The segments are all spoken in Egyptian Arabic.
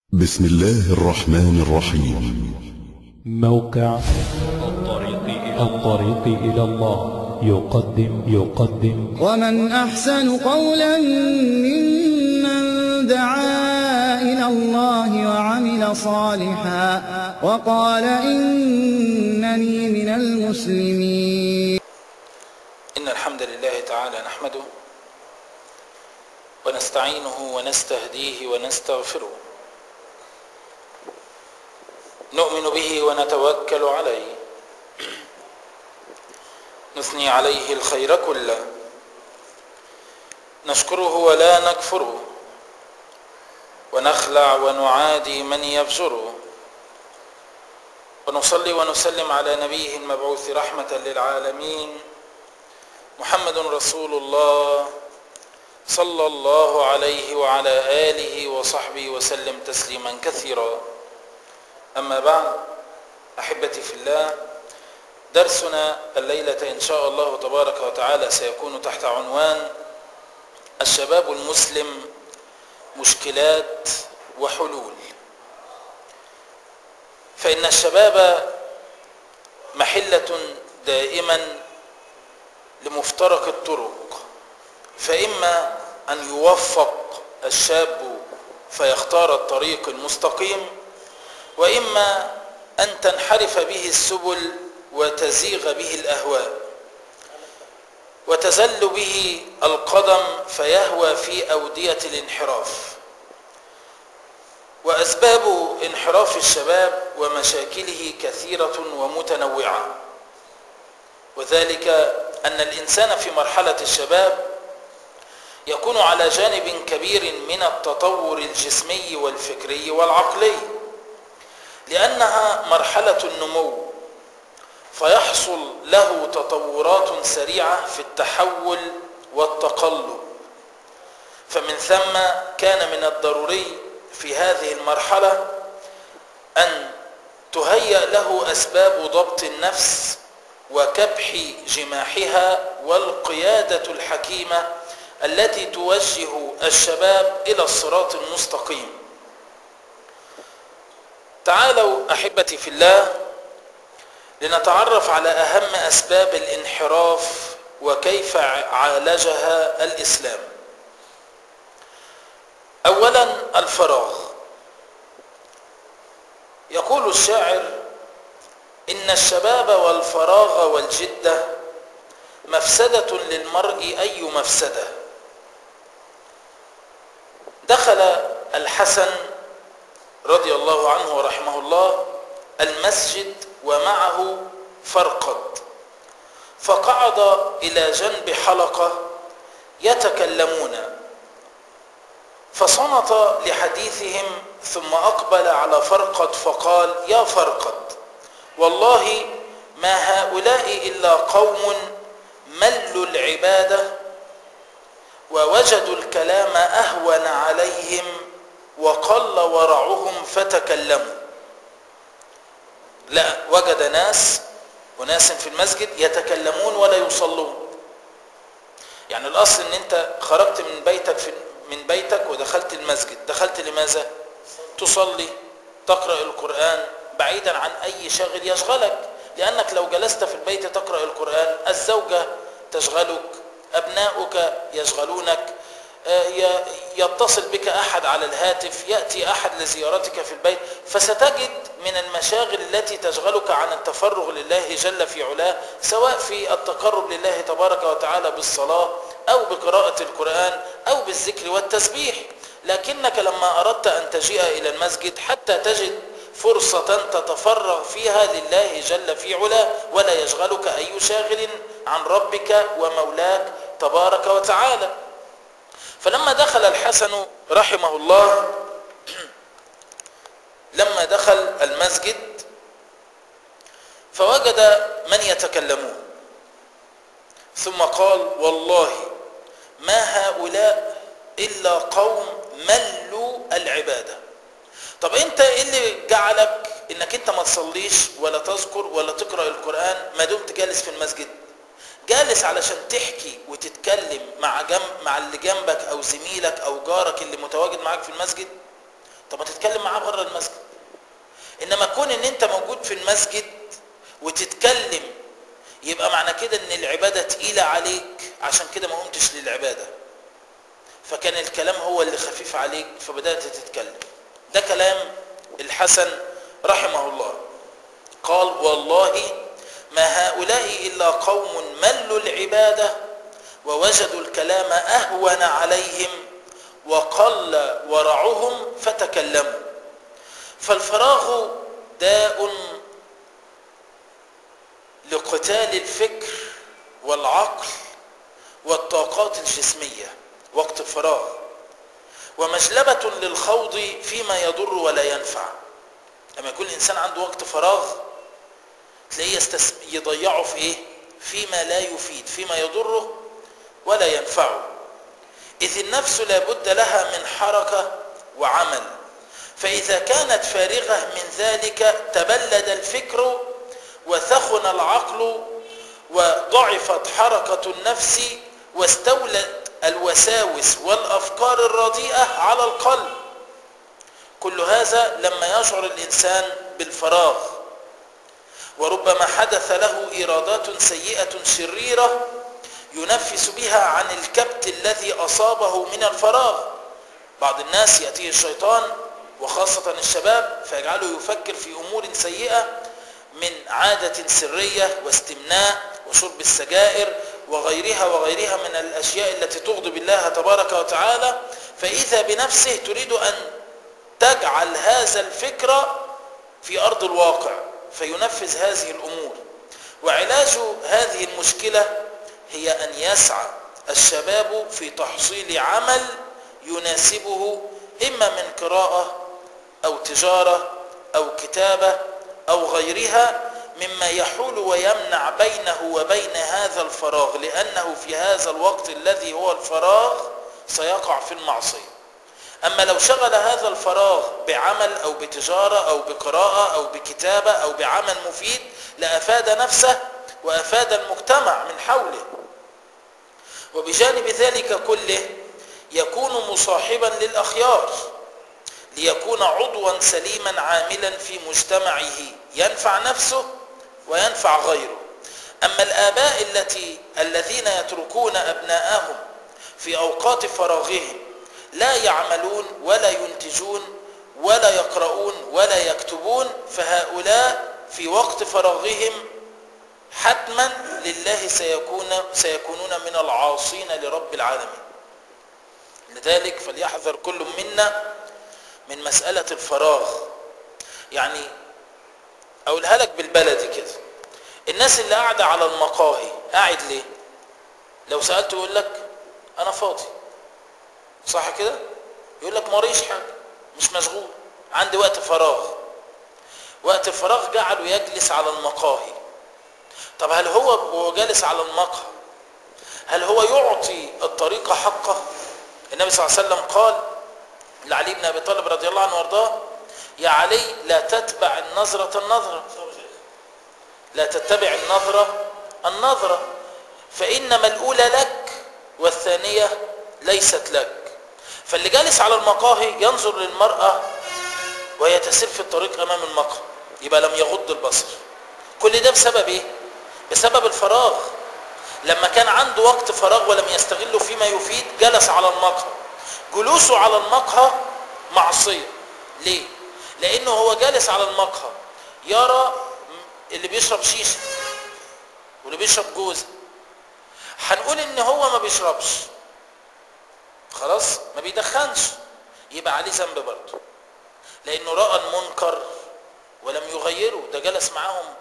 بسم الله الرحمن الرحيم موقع الطريق إلى الطريق إلى الله يقدم يقدم ومن أحسن قولا ممن دعا إلى الله وعمل صالحا وقال إنني من المسلمين إن الحمد لله تعالى نحمده ونستعينه ونستهديه ونستغفره نؤمن به ونتوكل عليه نثني عليه الخير كله نشكره ولا نكفره ونخلع ونعادي من يفجره ونصلي ونسلم على نبيه المبعوث رحمة للعالمين محمد رسول الله صلى الله عليه وعلى آله وصحبه وسلم تسليما كثيرا أما بعد أحبتي في الله درسنا الليلة إن شاء الله تبارك وتعالى سيكون تحت عنوان الشباب المسلم مشكلات وحلول فإن الشباب محلة دائما لمفترق الطرق فإما أن يوفق الشاب فيختار الطريق المستقيم وإما أن تنحرف به السبل وتزيغ به الأهواء وتزل به القدم فيهوى في أودية الانحراف وأسباب انحراف الشباب ومشاكله كثيرة ومتنوعة وذلك أن الإنسان في مرحلة الشباب يكون على جانب كبير من التطور الجسمي والفكري والعقلي لأنها مرحلة النمو فيحصل له تطورات سريعة في التحول والتقلب فمن ثم كان من الضروري في هذه المرحلة أن تهيأ له أسباب ضبط النفس وكبح جماحها والقيادة الحكيمة التي توجه الشباب إلى الصراط المستقيم تعالوا أحبتي في الله لنتعرف على أهم أسباب الانحراف وكيف عالجها الإسلام أولا الفراغ يقول الشاعر إن الشباب والفراغ والجدة مفسدة للمرء أي مفسدة دخل الحسن رضي الله عنه ورحمه الله المسجد ومعه فرقد فقعد إلى جنب حلقة يتكلمون فصمت لحديثهم ثم أقبل على فرقد فقال يا فرقد والله ما هؤلاء إلا قوم ملوا العبادة ووجدوا الكلام أهون عليهم وقل ورعهم فتكلموا لا وجد ناس وناس في المسجد يتكلمون ولا يصلون يعني الأصل أن أنت خرجت من بيتك في من بيتك ودخلت المسجد دخلت لماذا تصلي تقرأ القرآن بعيدا عن أي شاغل يشغلك لأنك لو جلست في البيت تقرأ القرآن الزوجة تشغلك أبناؤك يشغلونك يتصل بك أحد على الهاتف يأتي أحد لزيارتك في البيت فستجد من المشاغل التي تشغلك عن التفرغ لله جل في علاه سواء في التقرب لله تبارك وتعالى بالصلاة أو بقراءة القرآن أو بالذكر والتسبيح لكنك لما أردت أن تجيء إلى المسجد حتى تجد فرصة تتفرغ فيها لله جل في علاه ولا يشغلك أي شاغل عن ربك ومولاك تبارك وتعالى فلما دخل الحسن رحمه الله لما دخل المسجد فوجد من يتكلمون ثم قال والله ما هؤلاء إلا قوم ملوا العبادة طب انت ايه اللي جعلك انك انت ما تصليش ولا تذكر ولا تقرأ القرآن ما دمت جالس في المسجد جالس علشان تحكي وتتكلم مع جنب مع اللي جنبك او زميلك او جارك اللي متواجد معاك في المسجد طب ما تتكلم معاه بره المسجد انما كون ان انت موجود في المسجد وتتكلم يبقى معنى كده ان العبادة تقيلة عليك عشان كده ما قمتش للعبادة فكان الكلام هو اللي خفيف عليك فبدأت تتكلم ده كلام الحسن رحمه الله قال والله ما هؤلاء إلا قوم ملوا العبادة ووجدوا الكلام أهون عليهم وقل ورعهم فتكلموا فالفراغ داء لقتال الفكر والعقل والطاقات الجسمية وقت الفراغ ومجلبة للخوض فيما يضر ولا ينفع لما يكون الإنسان عنده وقت فراغ تلاقيه يستس... يضيعه في إيه؟ فيما لا يفيد فيما يضره ولا ينفعه إذ النفس لابد لها من حركة وعمل فإذا كانت فارغة من ذلك تبلد الفكر وثخن العقل وضعفت حركة النفس واستولت الوساوس والأفكار الرديئة على القلب كل هذا لما يشعر الإنسان بالفراغ وربما حدث له إيرادات سيئة شريرة ينفس بها عن الكبت الذي أصابه من الفراغ بعض الناس يأتيه الشيطان وخاصة الشباب فيجعله يفكر في أمور سيئة من عادة سرية واستمناء وشرب السجائر وغيرها وغيرها من الأشياء التي تغضب الله تبارك وتعالى فإذا بنفسه تريد أن تجعل هذا الفكر في أرض الواقع فينفذ هذه الأمور وعلاج هذه المشكلة هي أن يسعى الشباب في تحصيل عمل يناسبه إما من قراءة أو تجارة أو كتابة أو غيرها مما يحول ويمنع بينه وبين هذا الفراغ لأنه في هذا الوقت الذي هو الفراغ سيقع في المعصية أما لو شغل هذا الفراغ بعمل أو بتجارة أو بقراءة أو بكتابة أو بعمل مفيد لأفاد نفسه وأفاد المجتمع من حوله وبجانب ذلك كله يكون مصاحبا للأخيار ليكون عضوا سليما عاملا في مجتمعه ينفع نفسه وينفع غيره أما الآباء التي الذين يتركون أبناءهم في أوقات فراغهم لا يعملون ولا ينتجون ولا يقرؤون ولا يكتبون فهؤلاء في وقت فراغهم حتما لله سيكون سيكونون من العاصين لرب العالمين لذلك فليحذر كل منا من مسألة الفراغ يعني أقولها لك بالبلدي كده الناس اللي قاعدة على المقاهي قاعد ليه لو سألته يقول لك أنا فاضي صح كده يقول لك ماريش حاجة مش مشغول عندي وقت فراغ وقت الفراغ جعله يجلس على المقاهي طب هل هو وهو جالس على المقهى هل هو يعطي الطريق حقه النبي صلى الله عليه وسلم قال لعلي بن ابي طالب رضي الله عنه وارضاه يا علي لا تتبع النظرة النظرة لا تتبع النظرة النظرة فإنما الأولى لك والثانية ليست لك فاللي جالس على المقاهي ينظر للمرأة وهي تسير في الطريق أمام المقهى يبقى لم يغض البصر كل ده بسبب ايه بسبب الفراغ لما كان عنده وقت فراغ ولم يستغله فيما يفيد جلس على المقهى جلوسه على المقهى معصية ليه لانه هو جالس على المقهى يرى اللي بيشرب شيشة واللي بيشرب جوزة هنقول ان هو ما بيشربش خلاص ما بيدخنش يبقى عليه ذنب برضه لانه راى المنكر ولم يغيره ده جلس معاهم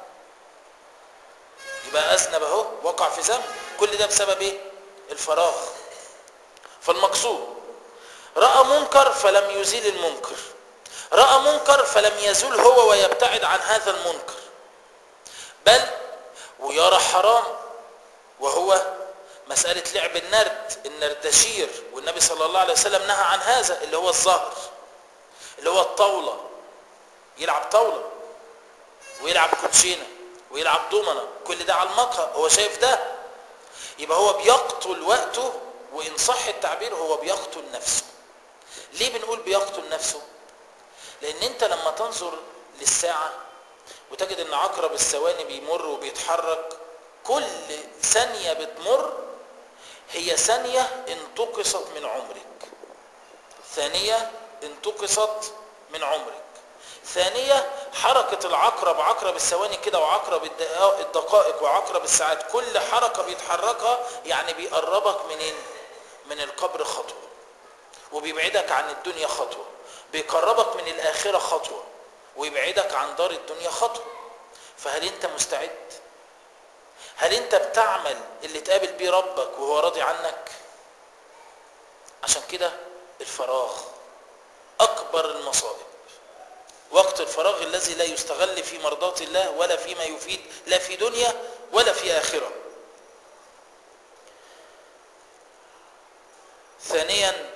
يبقى اذنب اهو وقع في ذنب كل ده بسبب ايه الفراغ فالمقصود راى منكر فلم يزيل المنكر راى منكر فلم يزول هو ويبتعد عن هذا المنكر بل ويرى حرام وهو مسألة لعب النرد النردشير والنبي صلى الله عليه وسلم نهى عن هذا اللي هو الظهر اللي هو الطاولة يلعب طاولة ويلعب كوتشينة ويلعب دومنة كل ده على المقهى هو شايف ده يبقى هو بيقتل وقته وإن صح التعبير هو بيقتل نفسه ليه بنقول بيقتل نفسه لان انت لما تنظر للساعة وتجد ان عقرب الثواني بيمر وبيتحرك كل ثانية بتمر هي ثانية انتقصت من عمرك ثانية انتقصت من عمرك ثانية حركة العقرب عقرب الثواني كده وعقرب الدقائق- الدقائق وعقرب الساعات كل حركة بيتحركها يعني بيقربك منين من القبر خطوة وبيبعدك عن الدنيا خطوة بيقربك من الآخرة خطوة ويبعدك عن دار الدنيا خطوة فهل انت مستعد هل انت بتعمل اللي تقابل بيه ربك وهو راضي عنك عشان كده الفراغ اكبر المصائب وقت الفراغ الذي لا يستغل في مرضاة الله ولا فيما يفيد لا في دنيا ولا في آخرة ثانيا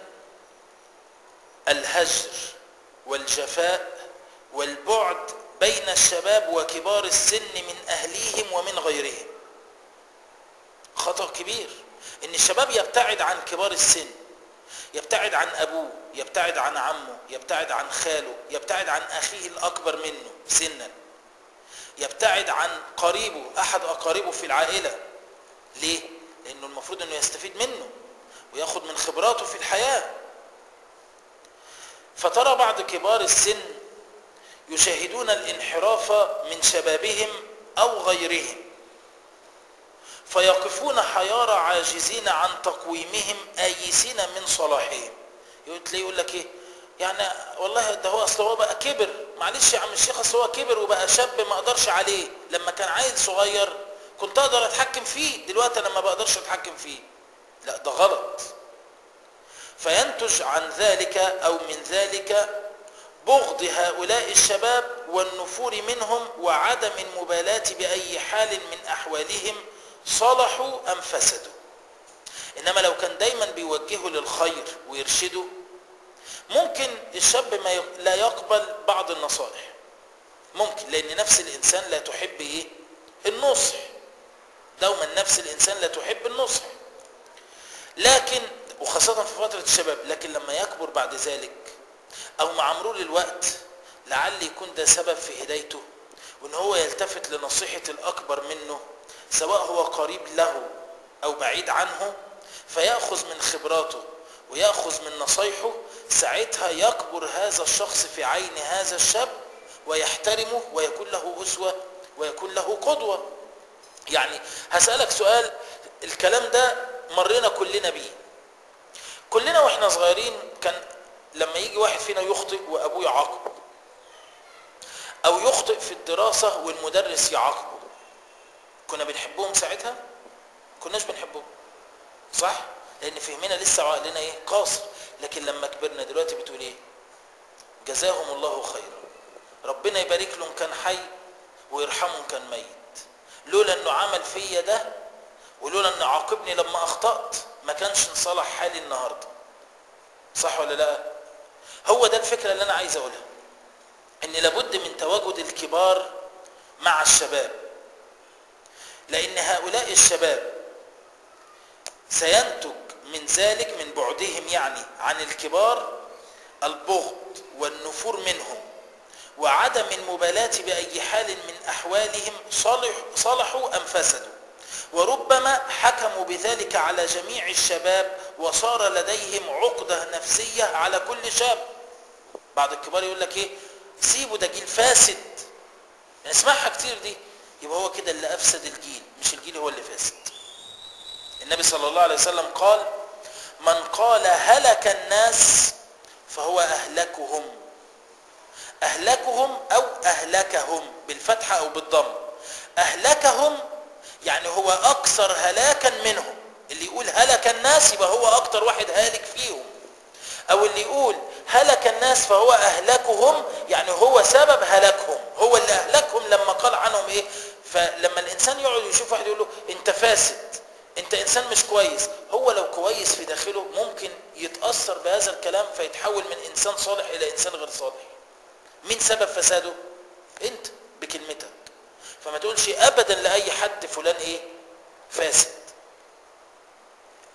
الهجر والجفاء والبعد بين الشباب وكبار السن من أهليهم ومن غيرهم خطأ كبير ان الشباب يبتعد عن كبار السن يبتعد عن ابوه يبتعد عن عمه يبتعد عن خاله يبتعد عن اخيه الاكبر منه سنا يبتعد عن قريبه احد اقاربه في العائله ليه لانه المفروض انه يستفيد منه وياخد من خبراته في الحياه فترى بعض كبار السن يشاهدون الانحراف من شبابهم او غيرهم فيقفون حيارى عاجزين عن تقويمهم آيسين من صلاحهم يقول تلاقيه يقول لك ايه يعني والله ده هو اصل هو بقى كبر معلش يا عم الشيخ اصل هو كبر وبقى شاب ما اقدرش عليه لما كان عيل صغير كنت اقدر اتحكم فيه دلوقتي انا ما بقدرش اتحكم فيه لا ده غلط فينتج عن ذلك او من ذلك بغض هؤلاء الشباب والنفور منهم وعدم المبالاة بأي حال من أحوالهم صلحوا أم فسدوا إنما لو كان دايما بيوجهه للخير ويرشده ممكن الشاب ما يق- لا يقبل بعض النصائح ممكن لأن نفس الإنسان لا تحب إيه النصح دوما نفس الإنسان لا تحب النصح لكن وخاصة في فترة الشباب لكن لما يكبر بعد ذلك أو مع مرور الوقت لعل يكون ده سبب في هدايته وإن هو يلتفت لنصيحة الأكبر منه سواء هو قريب له أو بعيد عنه فيأخذ من خبراته ويأخذ من نصايحه ساعتها يكبر هذا الشخص في عين هذا الشاب ويحترمه ويكون له أسوة ويكون له قدوة يعني هسألك سؤال الكلام ده مرينا كلنا بيه كلنا واحنا صغيرين كان لما يجي واحد فينا يخطئ وابوه يعاقبه او يخطئ في الدراسة والمدرس يعاقبه كنا بنحبهم ساعتها كناش بنحبهم صح لان فهمنا لسه عقلنا ايه قاصر لكن لما كبرنا دلوقتي بتقول ايه جزاهم الله خيرا ربنا يبارك له إن كان حي ويرحمه إن كان ميت لولا انه عمل فيا ده ولولا انه عاقبني لما اخطأت ما كانش انصلح حالي النهارده صح ولا لا هو ده الفكرة اللي انا عايز اقولها ان لابد من تواجد الكبار مع الشباب لان هؤلاء الشباب سينتج من ذلك من بعدهم يعني عن الكبار البغض والنفور منهم وعدم المبالاة بأي حال من أحوالهم صلح صلحوا أم فسدوا وربما حكموا بذلك على جميع الشباب وصار لديهم عقدة نفسية على كل شاب بعض الكبار يقول لك ايه سيبوا ده جيل فاسد نسمعها كتير دي يبقى هو كده اللي أفسد الجيل مش الجيل هو اللي فاسد النبي صلى الله عليه وسلم قال من قال هلك الناس فهو أهلكهم أهلكهم أو أهلكهم بالفتحة أو بالضم أهلكهم يعني هو أكثر هلاكا منهم اللي يقول هلك الناس يبقى هو أكثر واحد هالك فيهم أو اللي يقول هلك الناس فهو أهلكهم يعني هو سبب هلاكهم هو اللي أهلكهم لما قال عنهم إيه فلما الإنسان يقعد يشوف واحد يقول له أنت فاسد أنت إنسان مش كويس هو لو كويس في داخله ممكن يتأثر بهذا الكلام فيتحول من إنسان صالح إلى إنسان غير صالح مين سبب فساده انت بكلمتك فما تقولش ابدا لاي حد فلان ايه فاسد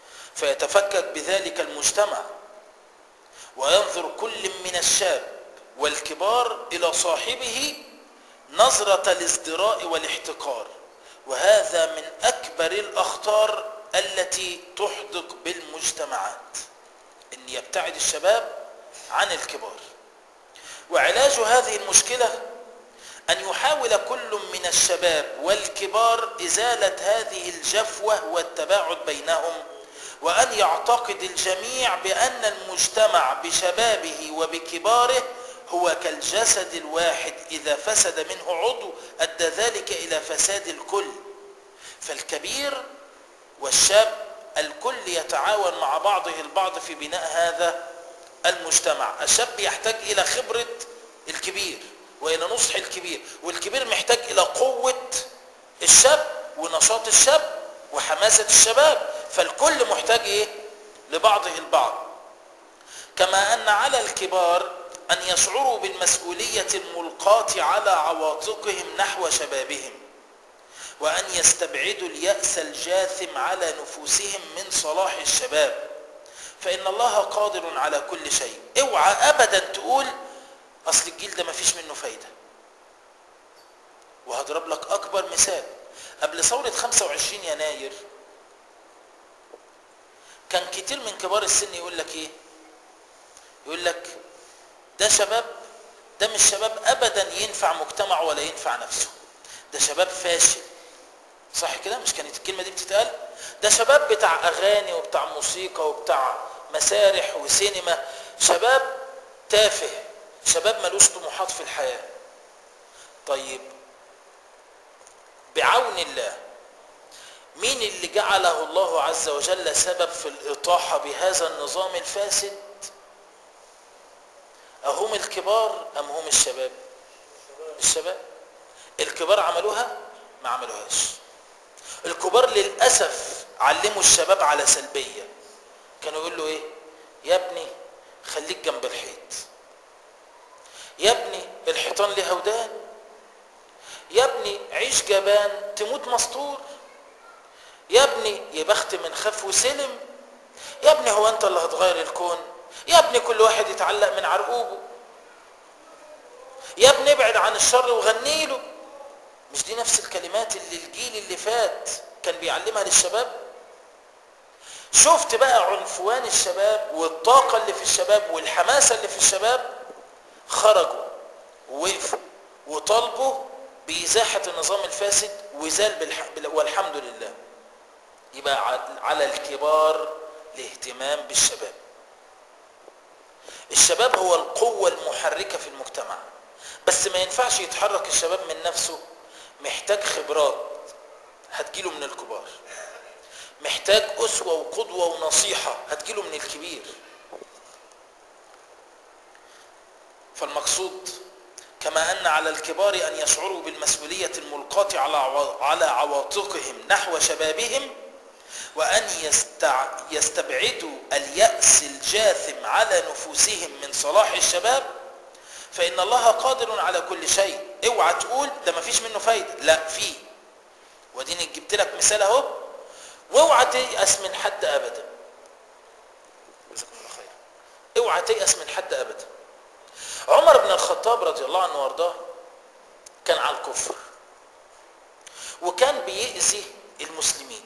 فيتفكك بذلك المجتمع وينظر كل من الشاب والكبار إلى صاحبه نظرة الازدراء والاحتقار وهذا من أكبر الأخطار التي تحدق بالمجتمعات أن يبتعد الشباب عن الكبار وعلاج هذه المشكلة أن يحاول كل من الشباب والكبار إزالة هذه الجفوة والتباعد بينهم وأن يعتقد الجميع بأن المجتمع بشبابه وبكباره هو كالجسد الواحد إذا فسد منه عضو أدى ذلك إلى فساد الكل فالكبير والشاب الكل يتعاون مع بعضه البعض في بناء هذا المجتمع الشاب يحتاج إلى خبرة الكبير وإلى نصح الكبير والكبير محتاج إلى قوة الشاب ونشاط الشاب وحماسة الشباب فالكل محتاج إيه؟ لبعضه البعض كما أن على الكبار أن يشعروا بالمسؤولية الملقاة على عواطقهم نحو شبابهم وأن يستبعدوا اليأس الجاثم على نفوسهم من صلاح الشباب فإن الله قادر على كل شيء اوعى أبدا تقول أصل الجيل ده مفيش منه فايدة وهضرب لك أكبر مثال قبل ثورة 25 يناير كان كتير من كبار السن يقول لك ايه يقول لك ده شباب ده مش شباب ابدا ينفع مجتمع ولا ينفع نفسه ده شباب فاشل صح كده مش كانت الكلمه دي بتتقال ده شباب بتاع اغاني وبتاع موسيقى وبتاع مسارح وسينما شباب تافه شباب ملوش طموحات في الحياه طيب بعون الله مين اللي جعله الله عز وجل سبب في الإطاحة بهذا النظام الفاسد أهم الكبار أم هم الشباب الشباب الكبار عملوها ما عملوهاش الكبار للأسف علموا الشباب على سلبية كانوا يقول له ايه يا ابني خليك جنب الحيط يا ابني الحيطان ليها ودان يا ابني عيش جبان تموت مستور يا ابني يا بخت من خاف وسلم يا ابني هو انت اللي هتغير الكون يا ابني كل واحد يتعلق من عرقوبه يا ابني ابعد عن الشر وغني له مش دي نفس الكلمات اللي الجيل اللي فات كان بيعلمها للشباب شفت بقى عنفوان الشباب والطاقة اللي في الشباب والحماسة اللي في الشباب خرجوا ووقفوا وطالبوا بإزاحة النظام الفاسد وزال بالح... والحمد لله يبقى على الكبار الاهتمام بالشباب الشباب هو القوة المحركة في المجتمع بس ما ينفعش يتحرك الشباب من نفسه محتاج خبرات هتجيله من الكبار محتاج أسوة وقدوة ونصيحة هتجيله من الكبير فالمقصود كما أن على الكبار أن يشعروا بالمسؤولية الملقاة على على عواطقهم نحو شبابهم وأن يستع... يستبعدوا اليأس الجاثم على نفوسهم من صلاح الشباب فإن الله قادر على كل شيء اوعى تقول ده ما فيش منه فايدة لا فيه وديني جبت لك مثال اهو واوعى تيأس من حد أبدا جزاكم الله خير اوعى تيأس من حد أبدا عمر بن الخطاب رضي الله عنه وارضاه كان على الكفر وكان بيأذي المسلمين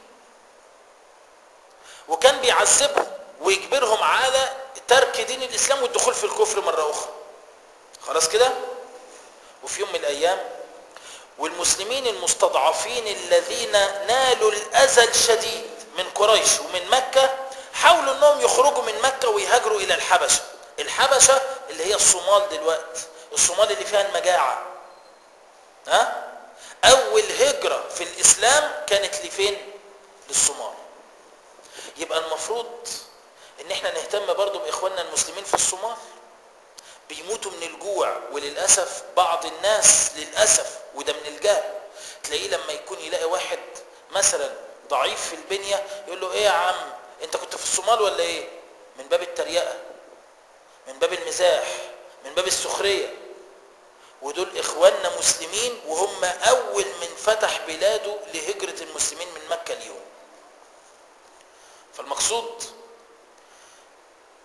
وكان بيعذبهم ويجبرهم على ترك دين الإسلام والدخول في الكفر مرة أخرى خلاص كده وفي يوم من الأيام والمسلمين المستضعفين الذين نالوا الأذى الشديد من قريش ومن مكة حاولوا أنهم يخرجوا من مكة ويهاجروا إلى الحبشة الحبشة اللي هي الصومال دلوقتي الصومال اللي فيها المجاعة ها أول هجرة في الإسلام كانت لفين للصومال يبقى المفروض ان احنا نهتم برضو باخواننا المسلمين في الصومال بيموتوا من الجوع وللأسف بعض الناس للأسف وده من الجهل تلاقيه لما يكون يلاقي واحد مثلا ضعيف في البنية يقول له ايه يا عم انت كنت في الصومال ولا ايه من باب التريقة من باب المزاح من باب السخرية ودول اخواننا مسلمين وهم اول من فتح بلاده لهجرة المسلمين من مكة اليوم فالمقصود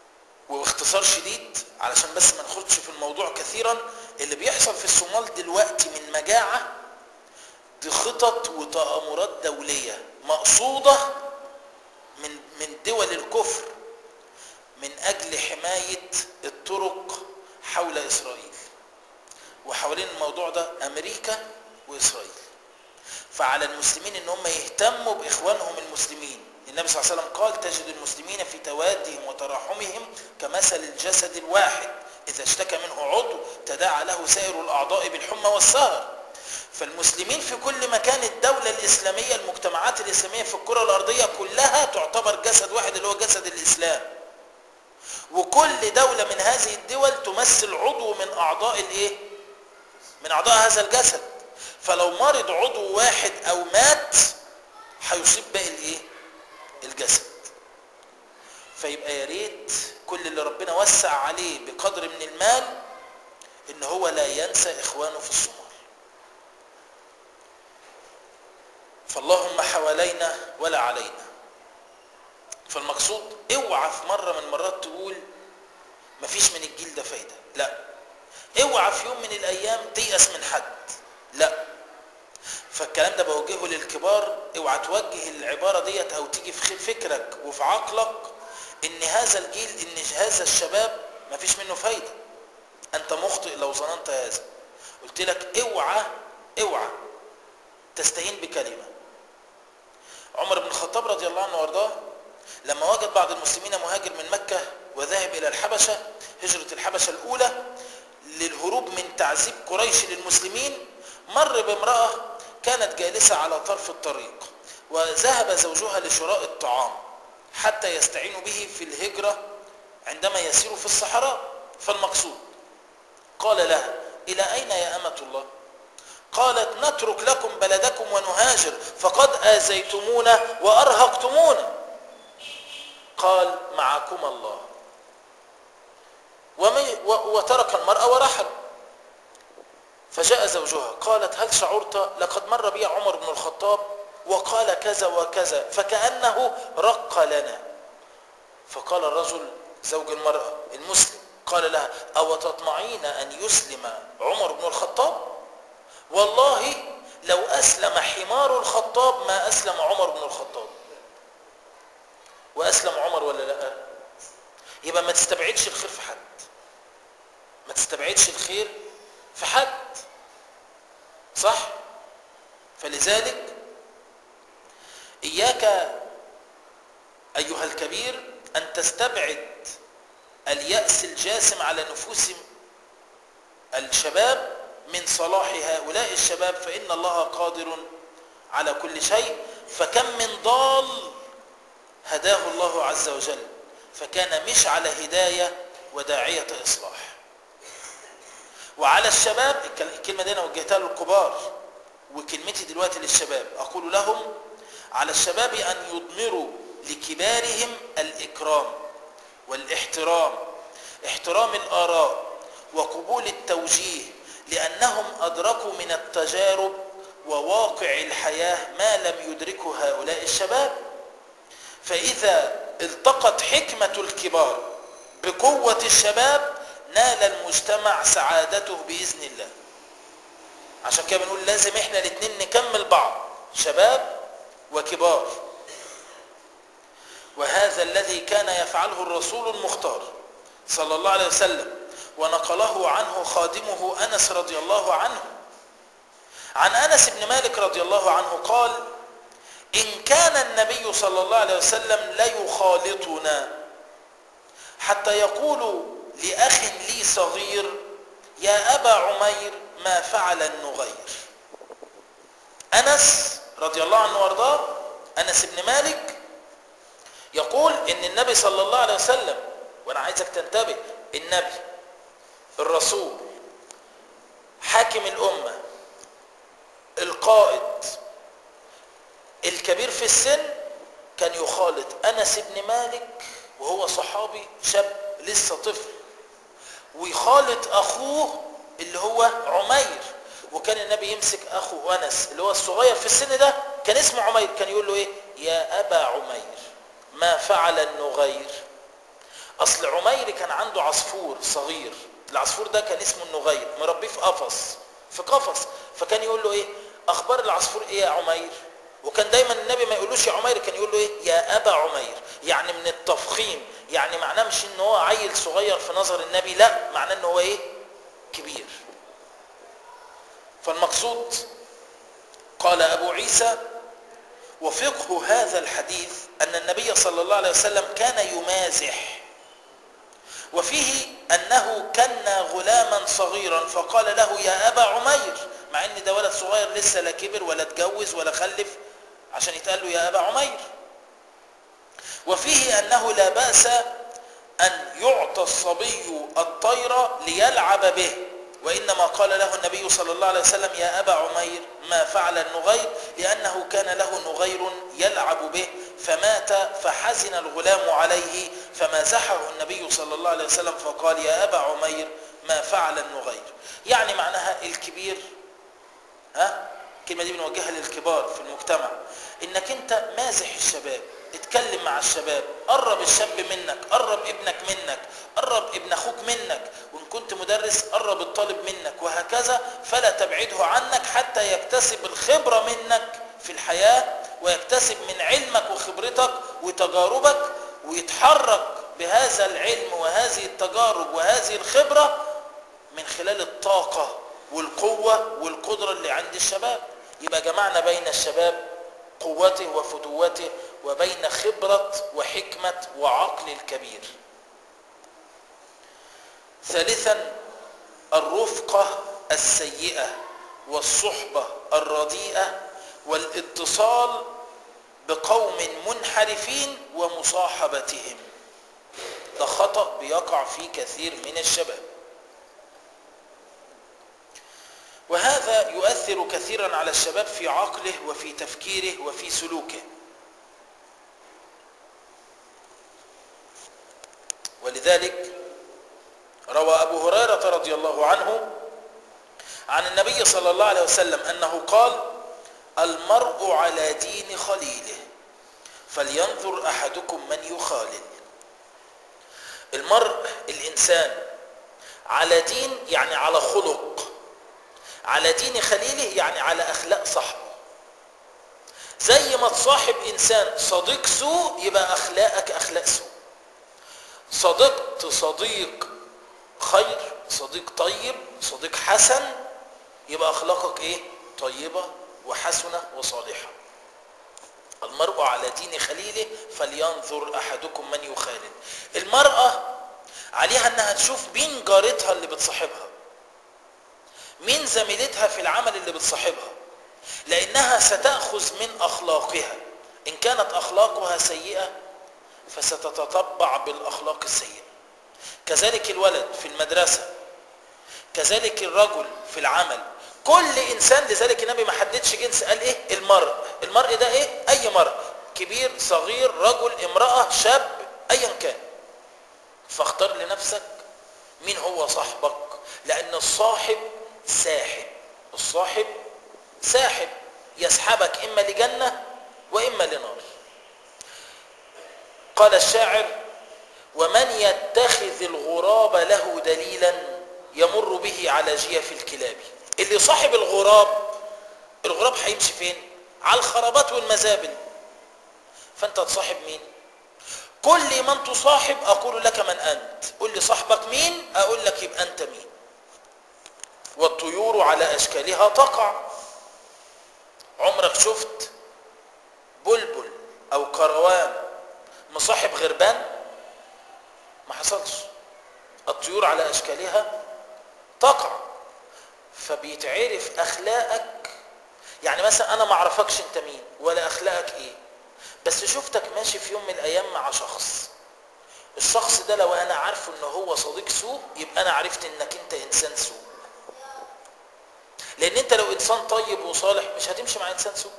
وباختصار شديد علشان بس ما نخرجش في الموضوع كثيرا اللي بيحصل في الصومال دلوقتي من مجاعة دي خطط وتآمرات دولية مقصودة من من دول الكفر من أجل حماية الطرق حول إسرائيل وحوالين الموضوع ده أمريكا وإسرائيل فعلى المسلمين ان هم يهتموا باخوانهم المسلمين النبي صلى الله عليه وسلم قال تجد المسلمين في توادهم وتراحمهم كمثل الجسد الواحد اذا اشتكى منه عضو تداعى له سائر الاعضاء بالحمى والسهر فالمسلمين في كل مكان الدولة الإسلامية المجتمعات الإسلامية في الكرة الأرضية كلها تعتبر جسد واحد اللي هو جسد الإسلام وكل دولة من هذه الدول تمثل عضو من أعضاء الإيه؟ من أعضاء هذا الجسد فلو مرض عضو واحد او مات هيصيب باقي الايه الجسد فيبقى يا ريت كل اللي ربنا وسع عليه بقدر من المال ان هو لا ينسى اخوانه في الصومال فاللهم حوالينا ولا علينا فالمقصود اوعى في مره من المرات تقول مفيش من الجيل ده فايده لا اوعى في يوم من الايام تيأس من حد لا فالكلام ده بوجهه للكبار اوعى توجه العباره ديت او تيجي في فكرك وفي عقلك ان هذا الجيل ان هذا الشباب ما فيش منه فايده انت مخطئ لو ظننت هذا قلت لك اوعى اوعى تستهين بكلمه عمر بن الخطاب رضي الله عنه وارضاه لما وجد بعض المسلمين مهاجر من مكه وذهب الى الحبشه هجره الحبشه الاولى للهروب من تعذيب قريش للمسلمين مر بامراه كانت جالسة على طرف الطريق وذهب زوجها لشراء الطعام حتى يستعين به في الهجرة عندما يسير في الصحراء فالمقصود قال لها إلى أين يا أمة الله قالت نترك لكم بلدكم ونهاجر فقد آذيتمونا وأرهقتمونا قال معكم الله وترك المرأة ورحل فجاء زوجها قالت هل شعرت لقد مر بي عمر بن الخطاب وقال كذا وكذا فكأنه رق لنا فقال الرجل زوج المرأة المسلم قال لها أو تطمعين أن يسلم عمر بن الخطاب والله لو أسلم حمار الخطاب ما أسلم عمر بن الخطاب وأسلم عمر ولا لا يبقى ما تستبعدش الخير في حد ما تستبعدش الخير في حد صح فلذلك إياك أيها الكبير أن تستبعد اليأس الجاسم على نفوس الشباب من صلاح هؤلاء الشباب فإن الله قادر على كل شيء فكم من ضال هداه الله عز وجل فكان مش على هداية وداعية إصلاح وعلى الشباب الكلمة دي أنا وجهتها للكبار وكلمتي دلوقتي للشباب أقول لهم على الشباب أن يضمروا لكبارهم الإكرام والاحترام احترام الآراء وقبول التوجيه لأنهم أدركوا من التجارب وواقع الحياة ما لم يدركه هؤلاء الشباب فإذا التقت حكمة الكبار بقوة الشباب نال المجتمع سعادته بإذن الله عشان كده بنقول لازم احنا الاثنين نكمل بعض شباب وكبار وهذا الذي كان يفعله الرسول المختار صلى الله عليه وسلم ونقله عنه خادمه أنس رضي الله عنه عن أنس بن مالك رضي الله عنه قال إن كان النبي صلى الله عليه وسلم لا يخالطنا حتى يقول لأخ لي صغير يا أبا عمير ما فعل النغير أنس رضي الله عنه وارضاه أنس بن مالك يقول إن النبي صلى الله عليه وسلم وأنا عايزك تنتبه النبي الرسول حاكم الأمة القائد الكبير في السن كان يخالط أنس بن مالك وهو صحابي شاب لسه طفل ويخالط أخوه اللي هو عمير وكان النبي يمسك أخو أنس اللي هو الصغير في السن ده كان اسمه عمير كان يقول له إيه يا أبا عمير ما فعل النغير اصل عمير كان عنده عصفور صغير العصفور ده كان اسمه النغير مربيه في قفص في قفص فكان يقول له ايه اخبار العصفور ايه يا عمير وكان دايما النبي ما يقولوش يا عمير كان يقول له ايه يا ابا عمير يعني من التفخيم يعني معناه مش ان هو عيل صغير في نظر النبي لا معناه ان هو ايه كبير فالمقصود قال ابو عيسى وفقه هذا الحديث ان النبي صلى الله عليه وسلم كان يمازح وفيه انه كان غلاما صغيرا فقال له يا ابا عمير مع ان ده ولد صغير لسه لا كبر ولا اتجوز ولا خلف عشان يتقال له يا ابا عمير وفيه انه لا باس ان يعطى الصبي الطير ليلعب به وانما قال له النبي صلى الله عليه وسلم يا ابا عمير ما فعل النغير لانه كان له نغير يلعب به فمات فحزن الغلام عليه فمازحه النبي صلى الله عليه وسلم فقال يا ابا عمير ما فعل النغير يعني معناها الكبير ها الكلمه دي بنوجهها للكبار في المجتمع انك انت مازح الشباب اتكلم مع الشباب قرب الشاب منك قرب ابنك منك قرب ابن اخوك منك وان كنت مدرس قرب الطالب منك وهكذا فلا تبعده عنك حتى يكتسب الخبرة منك في الحياة ويكتسب من علمك وخبرتك وتجاربك ويتحرك بهذا العلم وهذه التجارب وهذه الخبرة من خلال الطاقة والقوة والقدرة اللي عند الشباب يبقى جمعنا بين الشباب قوته وفتوته وبين خبرة وحكمة وعقل الكبير ثالثا الرفقة السيئة والصحبة الرديئة والاتصال بقوم منحرفين ومصاحبتهم ده خطأ بيقع فيه كثير من الشباب وهذا يؤثر كثيرا على الشباب في عقله وفي تفكيره وفي سلوكه ولذلك روى أبو هريرة رضي الله عنه عن النبي صلى الله عليه وسلم أنه قال المرء على دين خليله فلينظر أحدكم من يخالل المرء الإنسان على دين يعني على خلق على دين خليله يعني على أخلاق صاحبه زي ما تصاحب إنسان صديق سوء يبقى أخلاقك أخلاق سوء صديقت صديق خير صديق طيب صديق حسن يبقى أخلاقك إيه طيبة وحسنة وصالحة المرء على دين خليله فلينظر أحدكم من يخالل المرأة عليها أنها تشوف مين جارتها اللي بتصاحبها مين زميلتها في العمل اللي بتصاحبها لأنها ستأخذ من أخلاقها إن كانت أخلاقها سيئة فستتطبع بالأخلاق السيئة كذلك الولد في المدرسة كذلك الرجل في العمل كل إنسان لذلك النبي ما حددش جنس قال إيه المرء المرء ده إيه أي مرء كبير صغير رجل امرأة شاب أيا كان فاختار لنفسك مين هو صاحبك لأن الصاحب ساحب الصاحب ساحب يسحبك إما لجنة وإما لنار قال الشاعر ومن يتخذ الغراب له دليلا يمر به على جيف الكلاب اللي صاحب الغراب الغراب هيمشي فين على الخرابات والمزابل فانت تصاحب مين كل من تصاحب اقول لك من انت قل لي صاحبك مين اقول لك يبقى انت مين والطيور على اشكالها تقع عمرك شفت بلبل او كروان مصاحب غربان ما حصلش الطيور على اشكالها تقع فبيتعرف اخلاقك يعني مثلا انا ما اعرفكش انت مين ولا اخلاقك ايه بس شفتك ماشي في يوم من الايام مع شخص الشخص ده لو انا عارفه ان هو صديق سوء يبقى انا عرفت انك انت انسان سوء لان انت لو انسان طيب وصالح مش هتمشي مع انسان سوء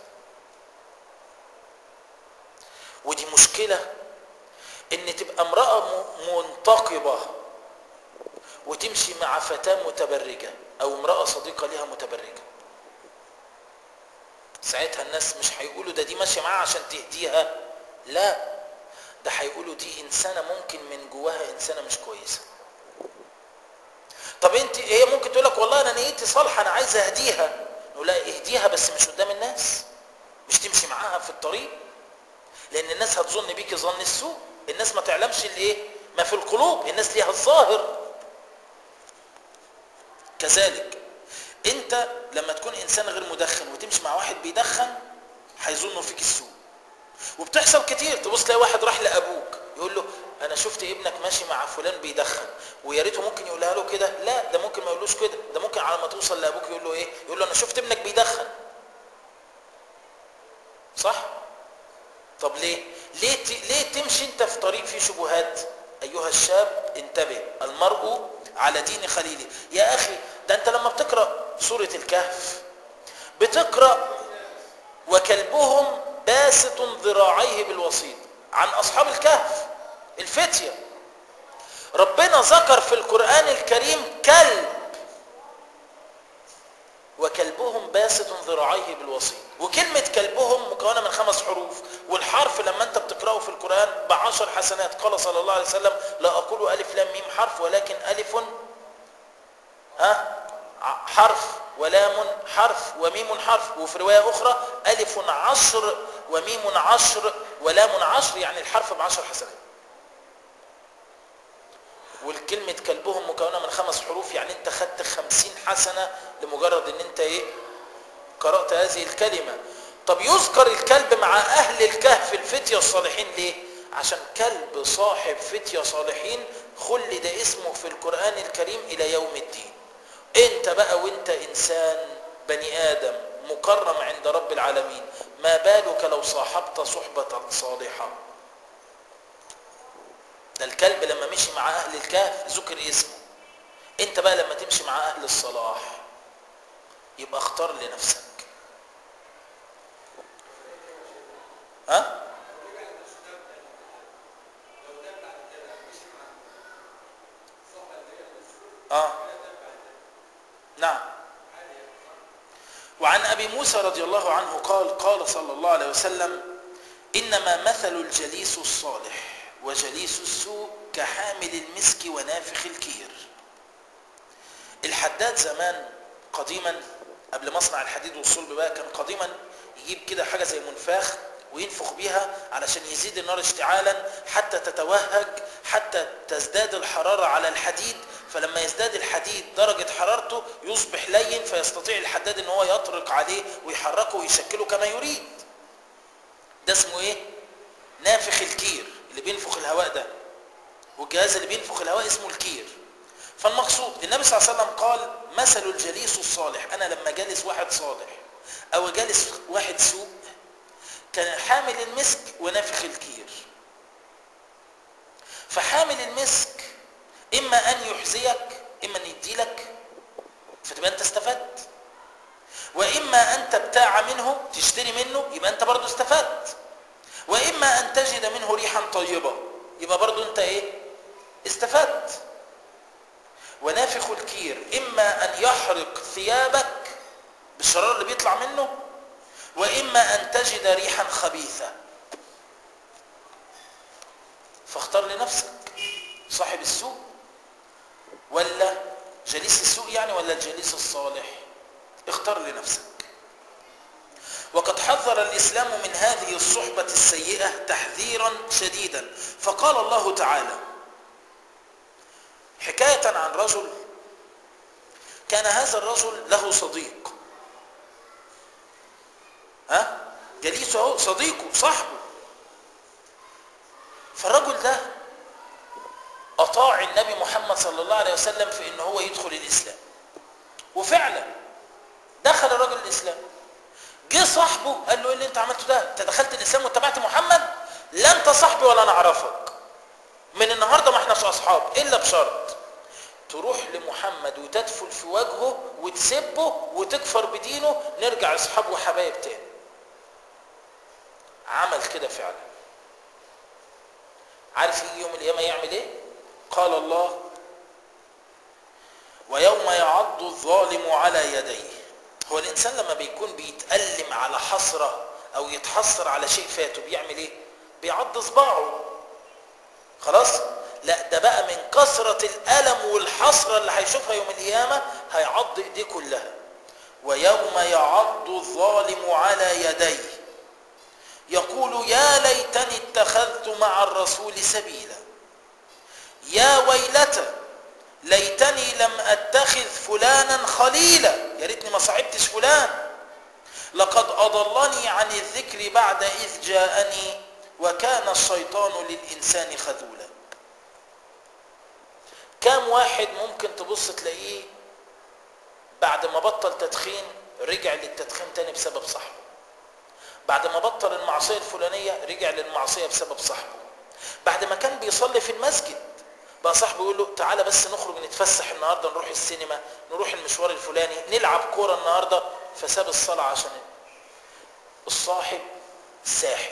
ودي مشكلة ان تبقى امرأة منتقبة وتمشي مع فتاة متبرجة او امرأة صديقة لها متبرجة ساعتها الناس مش هيقولوا ده دي ماشية معاها عشان تهديها لا ده هيقولوا دي انسانه ممكن من جواها انسانه مش كويسه طب انت هي ممكن تقول لك والله انا نيتي صالحه انا عايز اهديها نقول لها اهديها بس مش قدام الناس مش تمشي معاها في الطريق لان الناس هتظن بيك ظن السوء الناس ما تعلمش الايه ما في القلوب الناس ليها الظاهر كذلك انت لما تكون انسان غير مدخن وتمشي مع واحد بيدخن هيظنوا فيك السوء وبتحصل كتير تبص تلاقي واحد راح لابوك يقول له انا شفت ابنك ماشي مع فلان بيدخن ويا ريته ممكن يقولها له كده لا ده ممكن ما يقولوش كده ده ممكن على ما توصل لابوك يقول له ايه يقول له انا شفت ابنك بيدخن صح طب ليه ليه ت... ليه تمشي انت في طريق فيه شبهات ايها الشاب انتبه المرء على دين خليله يا اخي ده انت لما بتقرا سوره الكهف بتقرا وكلبهم باسط ذراعيه بالوسيط عن اصحاب الكهف الفتيه ربنا ذكر في القران الكريم كلب وكلبهم باسط ذراعيه بالوسيط وكلمة كلبهم مكونة من خمس حروف والحرف لما انت بتقرأه في القرآن بعشر حسنات قال صلى الله عليه وسلم لا أقول ألف لام ميم حرف ولكن ألف ها حرف ولام حرف وميم حرف وفي رواية أخرى ألف عشر وميم عشر ولام عشر يعني الحرف بعشر حسنات والكلمة كلبهم مكونة من خمس حروف يعني انت خدت خمسين حسنة لمجرد ان انت ايه قرأت هذه الكلمة طب يذكر الكلب مع اهل الكهف الفتية الصالحين ليه عشان كلب صاحب فتية صالحين خلد اسمه في القرآن الكريم الى يوم الدين انت بقى وانت انسان بني ادم مكرم عند رب العالمين ما بالك لو صاحبت صحبة صالحة ده الكلب لما مشي مع اهل الكهف ذكر اسمه انت بقى لما تمشي مع اهل الصلاح يبقى اختار لنفسك ها اه نعم وعن ابي موسى رضي الله عنه قال قال صلى الله عليه وسلم انما مثل الجليس الصالح وجليس السوء كحامل المسك ونافخ الكير الحداد زمان قديما قبل مصنع الحديد والصلب بقى كان قديما يجيب كده حاجة زي منفاخ وينفخ بيها علشان يزيد النار اشتعالا حتى تتوهج حتى تزداد الحرارة على الحديد فلما يزداد الحديد درجة حرارته يصبح لين فيستطيع الحداد ان هو يطرق عليه ويحركه ويشكله كما يريد ده اسمه ايه نافخ الكير اللي بينفخ الهواء ده والجهاز اللي بينفخ الهواء اسمه الكير فالمقصود النبي صلى الله عليه وسلم قال مثل الجليس الصالح انا لما جالس واحد صالح او جالس واحد سوء كان حامل المسك ونافخ الكير فحامل المسك اما ان يحزيك اما ان يديلك فتبقى انت استفدت واما ان تبتاع منه تشتري منه يبقى انت برضو استفدت واما ان تجد منه ريحا طيبة يبقى برضو انت ايه استفدت ونافخ الكير اما ان يحرق ثيابك بالشرار اللي بيطلع منه واما ان تجد ريحا خبيثة فاختار لنفسك صاحب السوء ولا جليس السوء يعني ولا الجليس الصالح اختار لنفسك وقد حذر الإسلام من هذه الصحبة السيئة تحذيرا شديدا فقال الله تعالى حكاية عن رجل كان هذا الرجل له صديق ها جليسه صديقه صاحبه فالرجل ده أطاع النبي محمد صلى الله عليه وسلم في ان هو يدخل الإسلام وفعلا دخل الرجل الإسلام جه صاحبه قال له ايه اللي انت عملته ده انت دخلت الاسلام واتبعت محمد لا انت صاحبي ولا انا اعرفك من النهارده ما احناش اصحاب الا بشرط تروح لمحمد وتدفل في وجهه وتسبه وتكفر بدينه نرجع اصحاب وحبايب تاني عمل كده فعلا عارف يجي يوم القيامه يعمل ايه قال الله ويوم يعض الظالم على يديه هو الانسان لما بيكون بيتألم على حسرة او يتحسر على شيء فاته بيعمل ايه بيعض صباعه خلاص لا ده بقى من كثرة الألم والحسرة اللي هيشوفها يوم القيامة هيعض ايديه كلها ويوم يعض الظالم على يديه يقول يا ليتني اتخذت مع الرسول سبيلا يا ويلتى ليتني لم اتخذ فلانا خليلا يا ريتني ما صعبتش فلان لقد اضلني عن الذكر بعد اذ جاءني وكان الشيطان للانسان خذولا كم واحد ممكن تبص تلاقيه بعد ما بطل تدخين رجع للتدخين تاني بسبب صاحبه بعد ما بطل المعصية الفلانية رجع للمعصية بسبب صاحبه بعد ما كان بيصلي في المسجد بقى صاحبه يقول له تعالى بس نخرج نتفسح النهاردة نروح السينما نروح المشوار الفلاني نلعب كورة النهاردة فساب الصلاة عشان الصاحب ساحب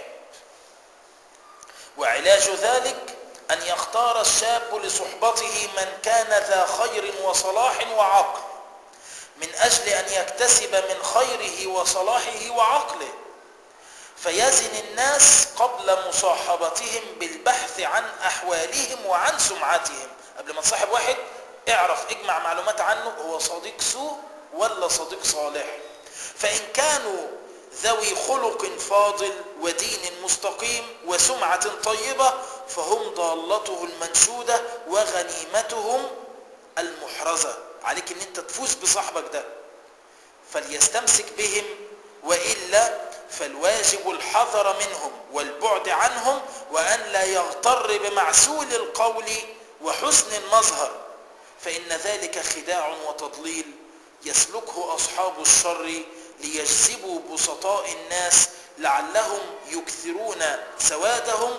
وعلاج ذلك أن يختار الشاب لصحبته من كان ذا خير وصلاح وعقل من أجل أن يكتسب من خيره وصلاحه وعقله فيزن الناس قبل مصاحبتهم بالبحث عن أحوالهم وعن سمعتهم قبل ما تصاحب واحد اعرف اجمع معلومات عنه هو صديق سوء ولا صديق صالح فإن كانوا ذوي خلق فاضل ودين مستقيم وسمعة طيبة فهم ضالته المنشودة وغنيمتهم المحرزة عليك ان انت تفوز بصاحبك ده فليستمسك بهم وإلا فالواجب الحذر منهم والبعد عنهم وأن لا يغتر بمعسول القول وحسن المظهر فإن ذلك خداع وتضليل يسلكه أصحاب الشر ليجذبوا بسطاء الناس لعلهم يكثرون سوادهم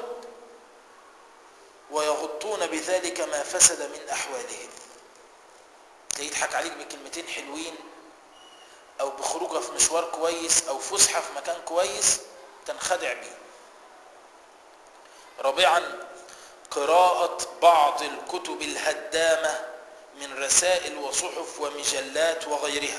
ويغطون بذلك ما فسد من أحوالهم يضحك عليك بكلمتين حلوين او بخروجه في مشوار كويس او فسحه في مكان كويس تنخدع بيه رابعا قراءة بعض الكتب الهدامة من رسائل وصحف ومجلات وغيرها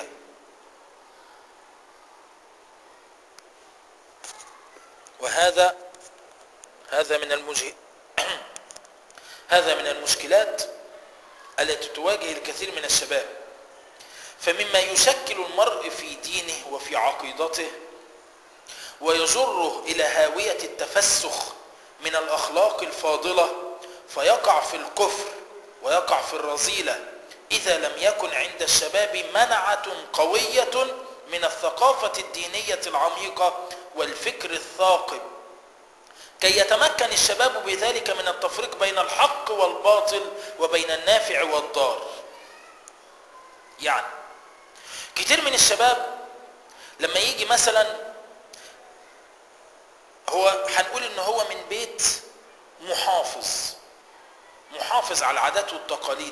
وهذا هذا من المجه هذا من المشكلات التي تواجه الكثير من الشباب فمما يشكل المرء في دينه وفي عقيدته ويجره إلى هاوية التفسخ من الأخلاق الفاضلة فيقع في الكفر ويقع في الرذيلة إذا لم يكن عند الشباب منعة قوية من الثقافة الدينية العميقة والفكر الثاقب كي يتمكن الشباب بذلك من التفريق بين الحق والباطل وبين النافع والضار يعني كتير من الشباب لما يجي مثلا هو هنقول ان هو من بيت محافظ محافظ على العادات والتقاليد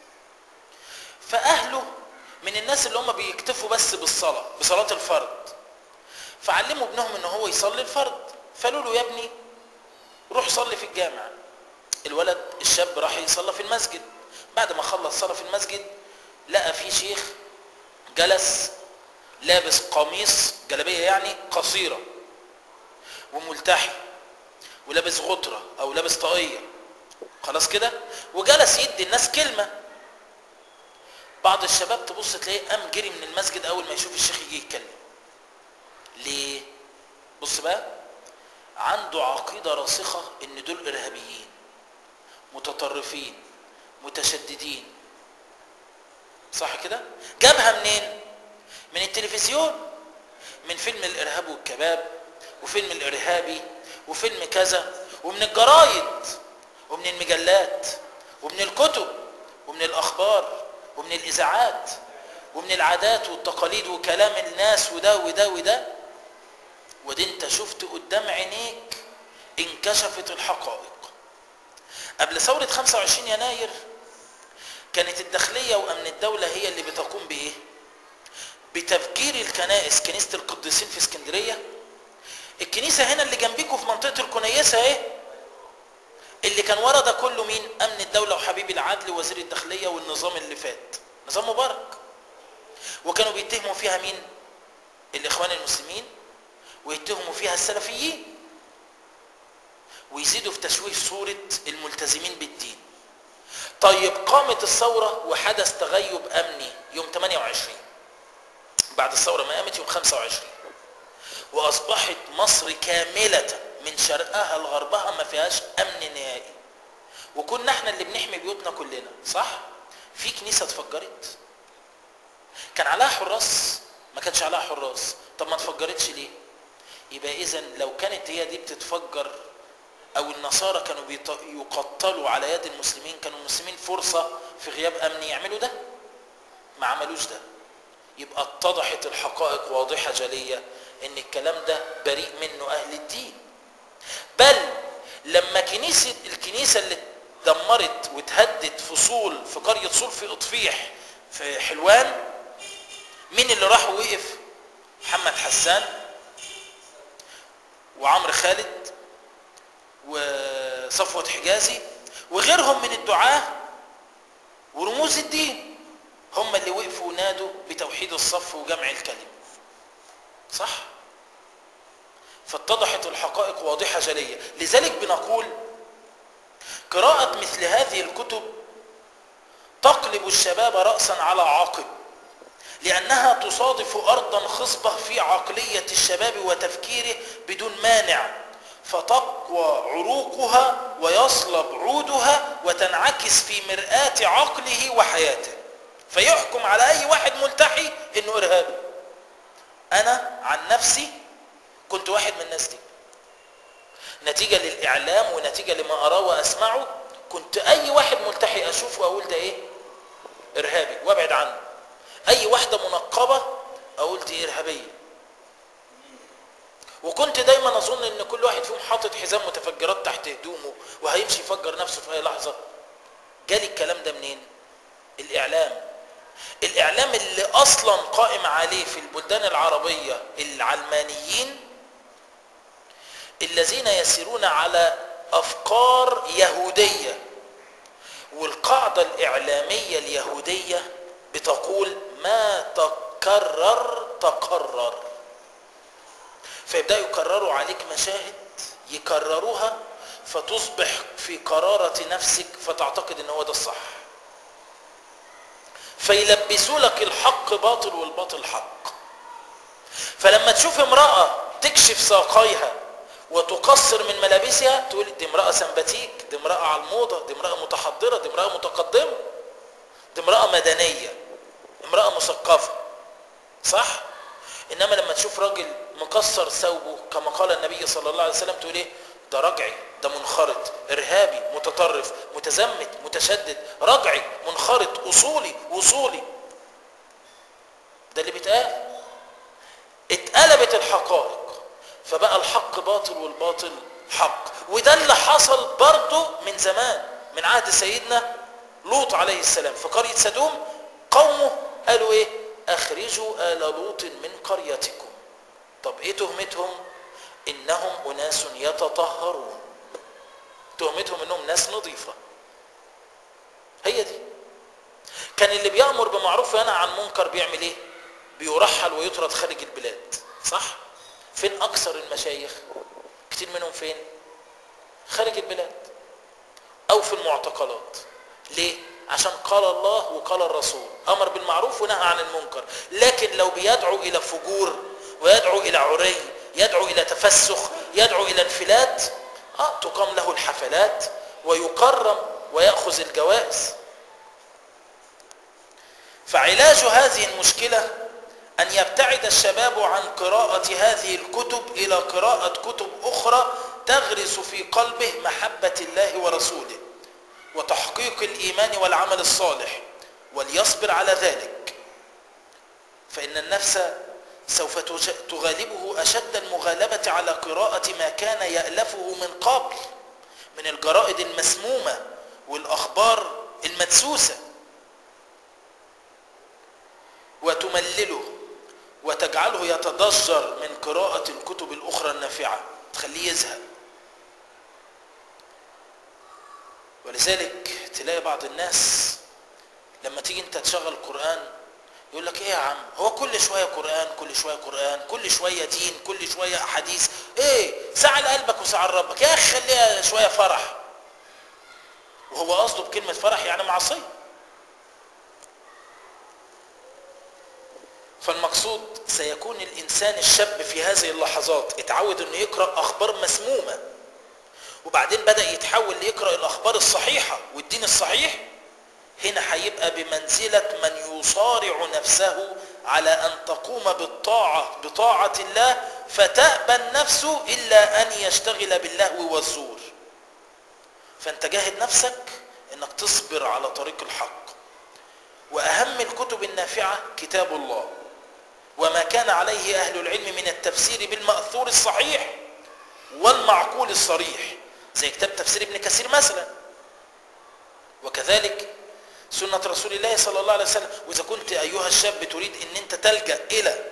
فاهله من الناس اللي هم بيكتفوا بس بالصلاه بصلاه الفرض فعلموا ابنهم ان هو يصلي الفرض فقالوا له يا ابني روح صلي في الجامع الولد الشاب راح يصلي في المسجد بعد ما خلص صلاه في المسجد لقى في شيخ جلس لابس قميص جلابيه يعني قصيره وملتحي ولابس غطره او لابس طاقيه خلاص كده وجلس يدي الناس كلمه بعض الشباب تبص تلاقيه قام جري من المسجد اول ما يشوف الشيخ يجي يتكلم ليه بص بقى عنده عقيده راسخه ان دول ارهابيين متطرفين متشددين صح كده جابها منين من التلفزيون من فيلم الارهاب والكباب وفيلم الارهابي وفيلم كذا ومن الجرايد ومن المجلات ومن الكتب ومن الاخبار ومن الاذاعات ومن العادات والتقاليد وكلام الناس وده وده وده ودي انت شفت قدام عينيك انكشفت الحقائق قبل ثورة 25 يناير كانت الداخلية وأمن الدولة هي اللي بتقوم بإيه؟ بتفجير الكنائس كنيسة القديسين في اسكندرية الكنيسة هنا اللي جنبيكم في منطقة الكنيسة ايه؟ اللي كان ورا ده كله مين؟ أمن الدولة وحبيب العدل وزير الداخلية والنظام اللي فات نظام مبارك وكانوا بيتهموا فيها مين؟ الإخوان المسلمين ويتهموا فيها السلفيين ويزيدوا في تشويه صورة الملتزمين بالدين طيب قامت الثورة وحدث تغيب أمني يوم 28 بعد الثورة ما قامت يوم 25 وأصبحت مصر كاملة من شرقها لغربها ما فيهاش أمن نهائي وكنا احنا اللي بنحمي بيوتنا كلنا صح؟ في كنيسة اتفجرت كان عليها حراس ما كانش عليها حراس طب ما اتفجرتش ليه؟ يبقى إذا لو كانت هي دي بتتفجر او النصارى كانوا بيط- يقتلوا على يد المسلمين كانوا المسلمين فرصة في غياب امني يعملوا ده ما عملوش ده يبقى اتضحت الحقائق واضحة جلية ان الكلام ده بريء منه اهل الدين بل لما كنيسة الكنيسة اللي اتدمرت واتهدت فصول في قرية صول في اطفيح في حلوان مين اللي راح ووقف محمد حسان وعمرو خالد وصفوة حجازي وغيرهم من الدعاة ورموز الدين هم اللي وقفوا ونادوا بتوحيد الصف وجمع الكلم صح فاتضحت الحقائق واضحة جلية لذلك بنقول قراءة مثل هذه الكتب تقلب الشباب رأسا على عقب لأنها تصادف أرضا خصبة في عقلية الشباب وتفكيره بدون مانع فتقوى عروقها ويصلب عودها وتنعكس في مرآة عقله وحياته فيحكم على أي واحد ملتحي إنه إرهابي أنا عن نفسي كنت واحد من الناس دي نتيجة للإعلام ونتيجة لما أراه وأسمعه كنت أي واحد ملتحي أشوفه أقول ده إيه إرهابي وابعد عنه أي واحدة منقبة أقول دي إرهابية وكنت دايما اظن ان كل واحد فيهم حاطط حزام متفجرات تحت هدومه وهيمشي يفجر نفسه في اي لحظه جالي الكلام ده منين الاعلام الاعلام اللي اصلا قائم عليه في البلدان العربيه العلمانيين الذين يسيرون على افكار يهوديه والقاعده الاعلاميه اليهوديه بتقول ما تكرر تقرر فيبدأوا يكرروا عليك مشاهد يكرروها فتصبح في قرارة نفسك فتعتقد ان هو ده الصح فيلبسوا لك الحق باطل والباطل حق فلما تشوف امرأة تكشف ساقيها وتقصر من ملابسها تقول دي امرأة سمباتيك دي امرأة على الموضة دي امرأة متحضرة دي امرأة متقدمة دي امرأة مدنية امرأة مثقفة صح؟ انما لما تشوف راجل مكسر ثوبه كما قال النبي صلى الله عليه وسلم تقول ايه ده رجعي ده منخرط ارهابي متطرف متزمت متشدد رجعي منخرط اصولي وصولي ده اللي بيتقال اتقلبت الحقائق فبقى الحق باطل والباطل حق وده اللي حصل برضه من زمان من عهد سيدنا لوط عليه السلام في قرية سدوم قومه قالوا ايه اخرجوا آل لوط من قريتكم طب ايه تهمتهم انهم اناس يتطهرون تهمتهم انهم ناس نظيفة هي دي كان اللي بيأمر بمعروف وينهى عن منكر بيعمل ايه بيرحل ويطرد خارج البلاد صح فين اكثر المشايخ كتير منهم فين خارج البلاد او في المعتقلات ليه عشان قال الله وقال الرسول امر بالمعروف ونهى عن المنكر لكن لو بيدعو الى فجور ويدعو الى عري يدعو الى تفسخ يدعو الى انفلات اه تقام له الحفلات ويكرم وياخذ الجوائز فعلاج هذه المشكله ان يبتعد الشباب عن قراءه هذه الكتب الى قراءه كتب اخرى تغرس في قلبه محبه الله ورسوله وتحقيق الايمان والعمل الصالح وليصبر على ذلك فان النفس سوف تغالبه اشد المغالبه على قراءه ما كان يالفه من قبل من الجرائد المسمومه والاخبار المدسوسه وتملله وتجعله يتضجر من قراءه الكتب الاخرى النافعه تخليه يزهق ولذلك تلاقي بعض الناس لما تيجي انت تشغل قرآن يقول لك ايه يا عم هو كل شويه قران كل شويه قران كل شويه دين كل شويه احاديث ايه زعل قلبك وزعل ربك يا اخي خليها شويه فرح وهو قصده بكلمه فرح يعني معصيه فالمقصود سيكون الانسان الشاب في هذه اللحظات اتعود انه يقرا اخبار مسمومه وبعدين بدا يتحول ليقرا الاخبار الصحيحه والدين الصحيح هنا هيبقى بمنزله من يصارع نفسه على ان تقوم بالطاعه بطاعه الله فتأبى النفس الا ان يشتغل باللهو والزور فانت جاهد نفسك انك تصبر على طريق الحق واهم الكتب النافعه كتاب الله وما كان عليه اهل العلم من التفسير بالماثور الصحيح والمعقول الصريح زي كتاب تفسير ابن كثير مثلا وكذلك سنة رسول الله صلى الله عليه وسلم وإذا كنت أيها الشاب تريد أن أنت تلجأ إلى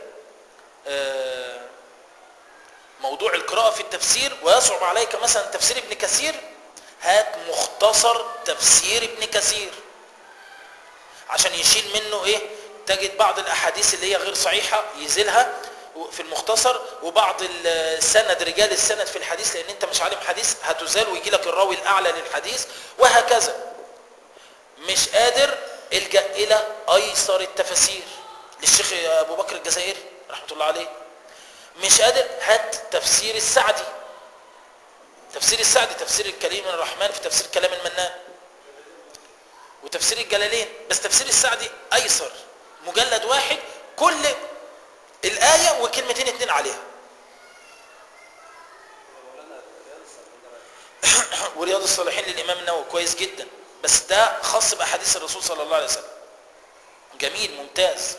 موضوع القراءة في التفسير ويصعب عليك مثلا تفسير ابن كثير هات مختصر تفسير ابن كثير عشان يشيل منه ايه تجد بعض الاحاديث اللي هي غير صحيحه يزيلها في المختصر وبعض السند رجال السند في الحديث لان انت مش عالم حديث هتزال ويجي لك الراوي الاعلى للحديث وهكذا مش قادر الجا الى ايسر التفاسير للشيخ ابو بكر الجزائري رحمه الله عليه مش قادر هات تفسير السعدي تفسير السعدي تفسير الكريم الرحمن في تفسير كلام المنان وتفسير الجلالين بس تفسير السعدي ايسر مجلد واحد كل الآية وكلمتين اتنين عليها ورياض الصالحين للإمام النووي كويس جدا بس ده خاص بأحاديث الرسول صلى الله عليه وسلم جميل ممتاز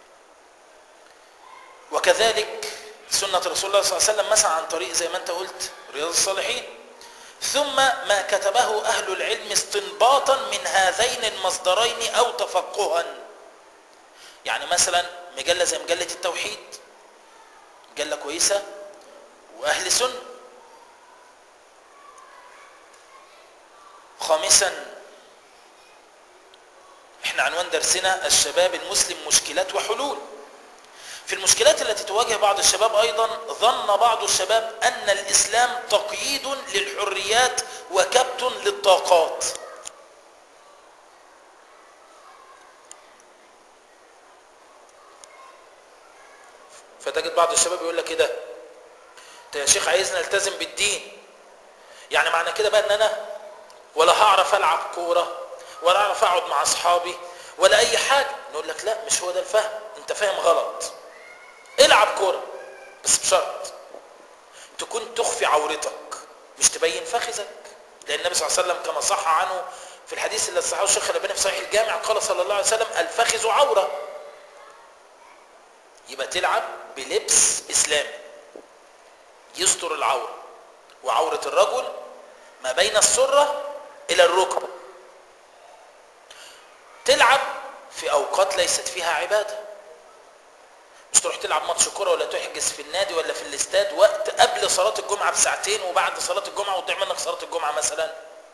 وكذلك سنة رسول الله صلى الله عليه وسلم مثلا عن طريق زي ما انت قلت رياض الصالحين ثم ما كتبه أهل العلم استنباطا من هذين المصدرين أو تفقها يعني مثلا مجلة زي مجلة التوحيد مجلة كويسة وأهل سنة خامسا احنا عنوان درسنا الشباب المسلم مشكلات وحلول في المشكلات التي تواجه بعض الشباب أيضا ظن بعض الشباب أن الإسلام تقييد للحريات وكبت للطاقات فتجد بعض الشباب يقول لك ايه ده انت يا شيخ عايزني التزم بالدين يعني معنى كده بقى ان انا ولا هعرف العب كوره ولا اعرف اقعد مع اصحابي ولا اي حاجه نقول لك لا مش هو ده الفهم انت فاهم غلط العب كوره بس بشرط تكون تخفي عورتك مش تبين فخذك لان النبي صلى الله عليه وسلم كما صح عنه في الحديث اللي صححه الشيخ الالباني في صحيح الجامع قال صلى الله عليه وسلم الفخذ عوره يبقى تلعب بلبس اسلامي يستر العوره وعوره الرجل ما بين السره الى الركبه تلعب في اوقات ليست فيها عباده مش تروح تلعب ماتش كوره ولا تحجز في النادي ولا في الاستاد وقت قبل صلاه الجمعه بساعتين وبعد صلاه الجمعه وتضيع منك صلاه الجمعه مثلا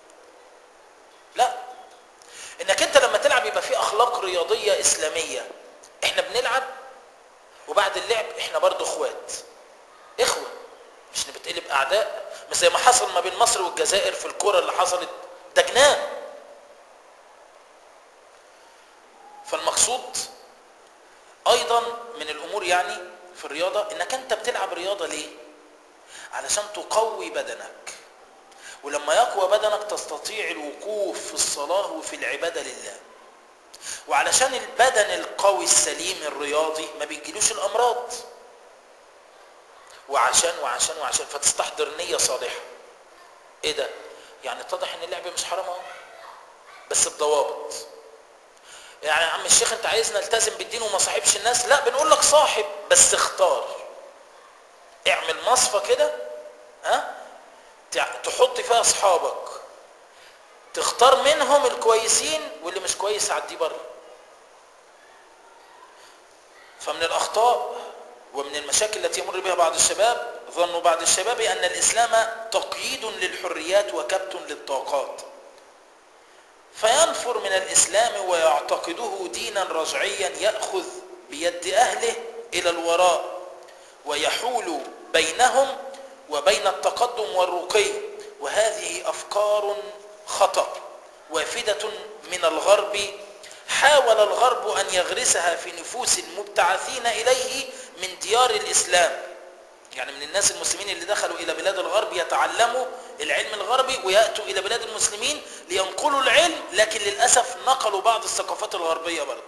لا انك انت لما تلعب يبقى في اخلاق رياضيه اسلاميه احنا بنلعب وبعد اللعب احنا برضو اخوات اخوه مش نبتقلب اعداء مش زي ما حصل ما بين مصر والجزائر في الكوره اللي حصلت ده جنان فالمقصود ايضا من الامور يعني في الرياضه انك انت بتلعب رياضه ليه علشان تقوي بدنك ولما يقوى بدنك تستطيع الوقوف في الصلاه وفي العباده لله وعلشان البدن القوي السليم الرياضي ما بيجيلوش الامراض وعشان وعشان وعشان فتستحضر نيه صالحه ايه ده يعني اتضح ان اللعب مش حرام اهو بس بضوابط يعني يا عم الشيخ انت عايزنا نلتزم بالدين وما صاحبش الناس لا بنقول لك صاحب بس اختار اعمل مصفى كده ها تحط فيها اصحابك تختار منهم الكويسين واللي مش كويس عديه بره فمن الاخطاء ومن المشاكل التي يمر بها بعض الشباب ظنوا بعض الشباب ان الاسلام تقييد للحريات وكبت للطاقات فينفر من الإسلام ويعتقده دينا رجعيا يأخذ بيد أهله إلى الوراء ويحول بينهم وبين التقدم والرقي وهذه أفكار خطأ وافدة من الغرب حاول الغرب أن يغرسها في نفوس المبتعثين إليه من ديار الإسلام يعني من الناس المسلمين اللي دخلوا إلى بلاد الغرب يتعلموا العلم الغربي ويأتوا إلى بلاد المسلمين لينقلوا العلم لكن للأسف نقلوا بعض الثقافات الغربية برضه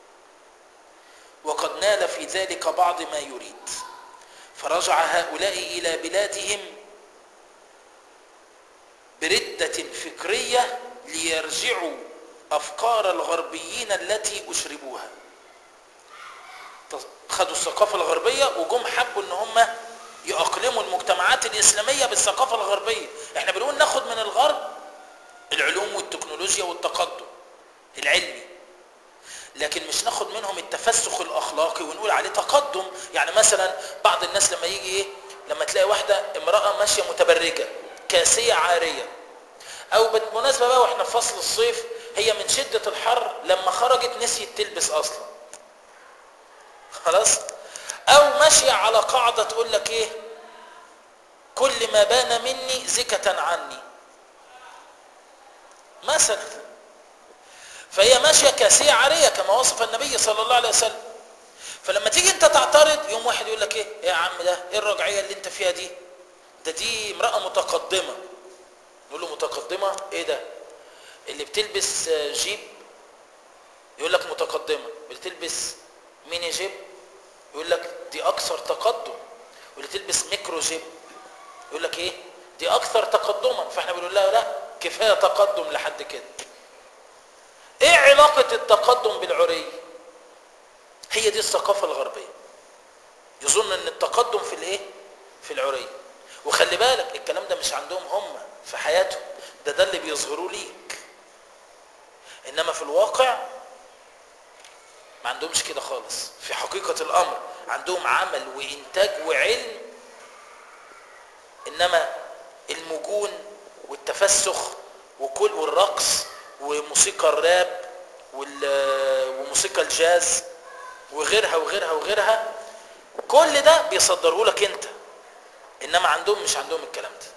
وقد نال في ذلك بعض ما يريد فرجع هؤلاء إلى بلادهم بردة فكرية ليرجعوا أفكار الغربيين التي أشربوها خدوا الثقافة الغربية وجم حبوا ان هم يأقلموا المجتمعات الإسلامية بالثقافة الغربية احنا بنقول ناخد من الغرب العلوم والتكنولوجيا والتقدم العلمي لكن مش ناخد منهم التفسخ الأخلاقي ونقول عليه تقدم يعني مثلا بعض الناس لما يجي ايه لما تلاقي واحدة امرأة ماشية متبرجة كاسية عارية او بالمناسبة بقى واحنا في فصل الصيف هي من شدة الحر لما خرجت نسيت تلبس اصلا خلاص او ماشية على قاعدة تقول لك ايه كل ما بان مني زكة عني مثلا فهي ماشية كاسية عارية كما وصف النبي صلى الله عليه وسلم فلما تيجي انت تعترض يوم واحد يقول لك ايه يا عم ده ايه الرجعية اللي انت فيها دي ده دي امرأة متقدمة نقول له متقدمة ايه ده اللي بتلبس جيب يقول لك متقدمة بتلبس ميني جيب يقول لك دي اكثر تقدم واللي تلبس ميكرو جيب يقول لك ايه دي اكثر تقدما فاحنا بنقول لها لا كفايه تقدم لحد كده ايه علاقه التقدم بالعري هي دي الثقافه الغربيه يظن ان التقدم في الايه في العري وخلي بالك الكلام ده مش عندهم هم في حياتهم ده ده اللي بيظهروه ليك انما في الواقع ما عندهمش كده خالص في حقيقة الأمر عندهم عمل وإنتاج وعلم إنما المجون والتفسخ وكل والرقص وموسيقى الراب وموسيقى الجاز وغيرها وغيرها وغيرها كل ده بيصدره لك انت انما عندهم مش عندهم الكلام ده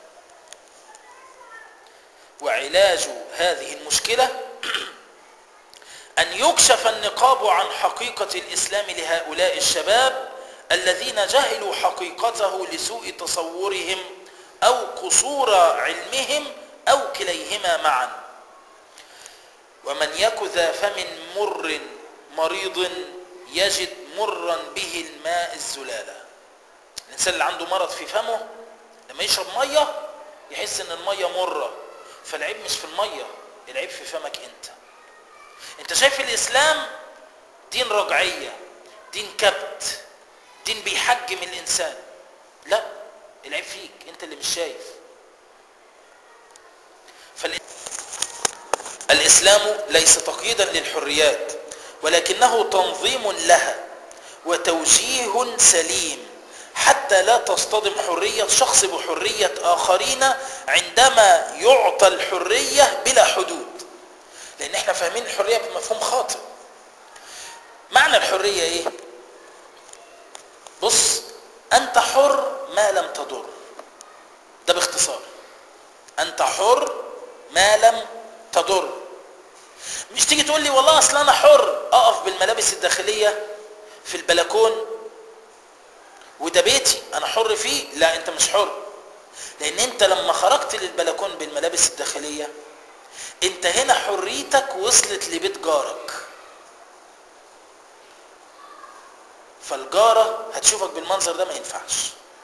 وعلاج هذه المشكله أن يكشف النقاب عن حقيقة الإسلام لهؤلاء الشباب الذين جهلوا حقيقته لسوء تصورهم أو قصور علمهم أو كليهما معا ومن يك ذا فم مر مريض يجد مرا به الماء الزلالة الإنسان اللي عنده مرض في فمه لما يشرب مية يحس ان المية مرة فالعيب مش في المية العيب في فمك انت انت شايف الاسلام دين رجعية دين كبت دين بيحجم الانسان لا العيب فيك انت اللي مش شايف فالاسلام ليس تقييدا للحريات ولكنه تنظيم لها وتوجيه سليم حتى لا تصطدم حرية شخص بحرية آخرين عندما يعطى الحرية بلا حدود لان احنا فاهمين الحريه بمفهوم خاطئ معنى الحريه ايه بص انت حر ما لم تضر ده باختصار انت حر ما لم تضر مش تيجي تقول لي والله اصل انا حر اقف بالملابس الداخليه في البلكون وده بيتي انا حر فيه لا انت مش حر لان انت لما خرجت للبلكون بالملابس الداخليه انت هنا حريتك وصلت لبيت جارك فالجارة هتشوفك بالمنظر ده ما ينفعش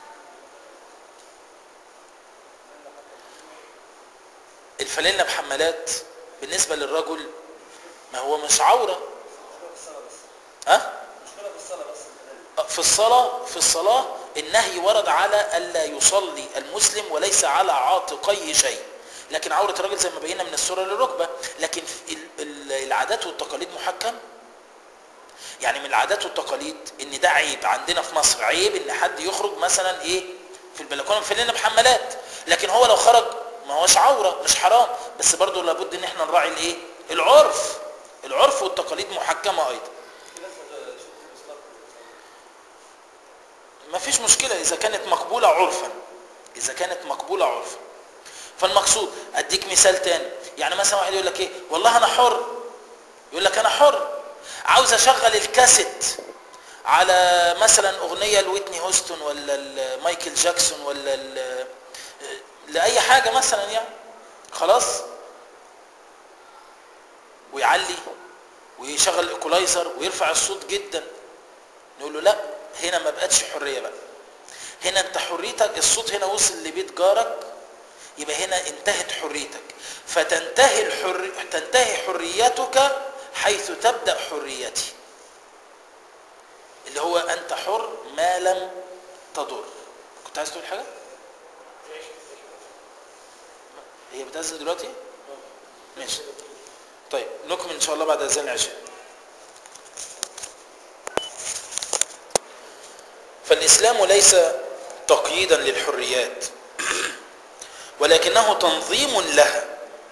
الفانلة بحمالات بالنسبة للرجل ما هو مش عورة ها في الصلاة في الصلاة النهي ورد على ألا يصلي المسلم وليس على عاتقي شيء لكن عورة الراجل زي ما بينا من السرة للركبة لكن العادات والتقاليد محكم يعني من العادات والتقاليد ان ده عيب عندنا في مصر عيب ان حد يخرج مثلا ايه في البلكونه فلنا بحمالات لكن هو لو خرج ما هوش عورة مش حرام بس برضه لابد ان احنا نراعي الايه العرف العرف والتقاليد محكمة أيضا ما فيش مشكلة إذا كانت مقبولة عرفا إذا كانت مقبولة عرفا فالمقصود أديك مثال تاني يعني مثلا واحد يقول لك إيه والله أنا حر يقول لك أنا حر عاوز أشغل الكاسيت على مثلا أغنية لويتني هوستون ولا ل- مايكل جاكسون ولا ل- لأي حاجة مثلا يعني خلاص ويعلي ويشغل الايكولايزر ويرفع الصوت جدا نقول له لا هنا ما بقتش حريه بقى هنا انت حريتك الصوت هنا وصل لبيت جارك يبقى هنا انتهت حريتك فتنتهي الحر... تنتهي حريتك حيث تبدا حريتي اللي هو انت حر ما لم تضر كنت عايز تقول حاجه هي بتنزل دلوقتي ماشي طيب نكمل ان شاء الله بعد اذان العشاء فالاسلام ليس تقييدا للحريات ولكنه تنظيم لها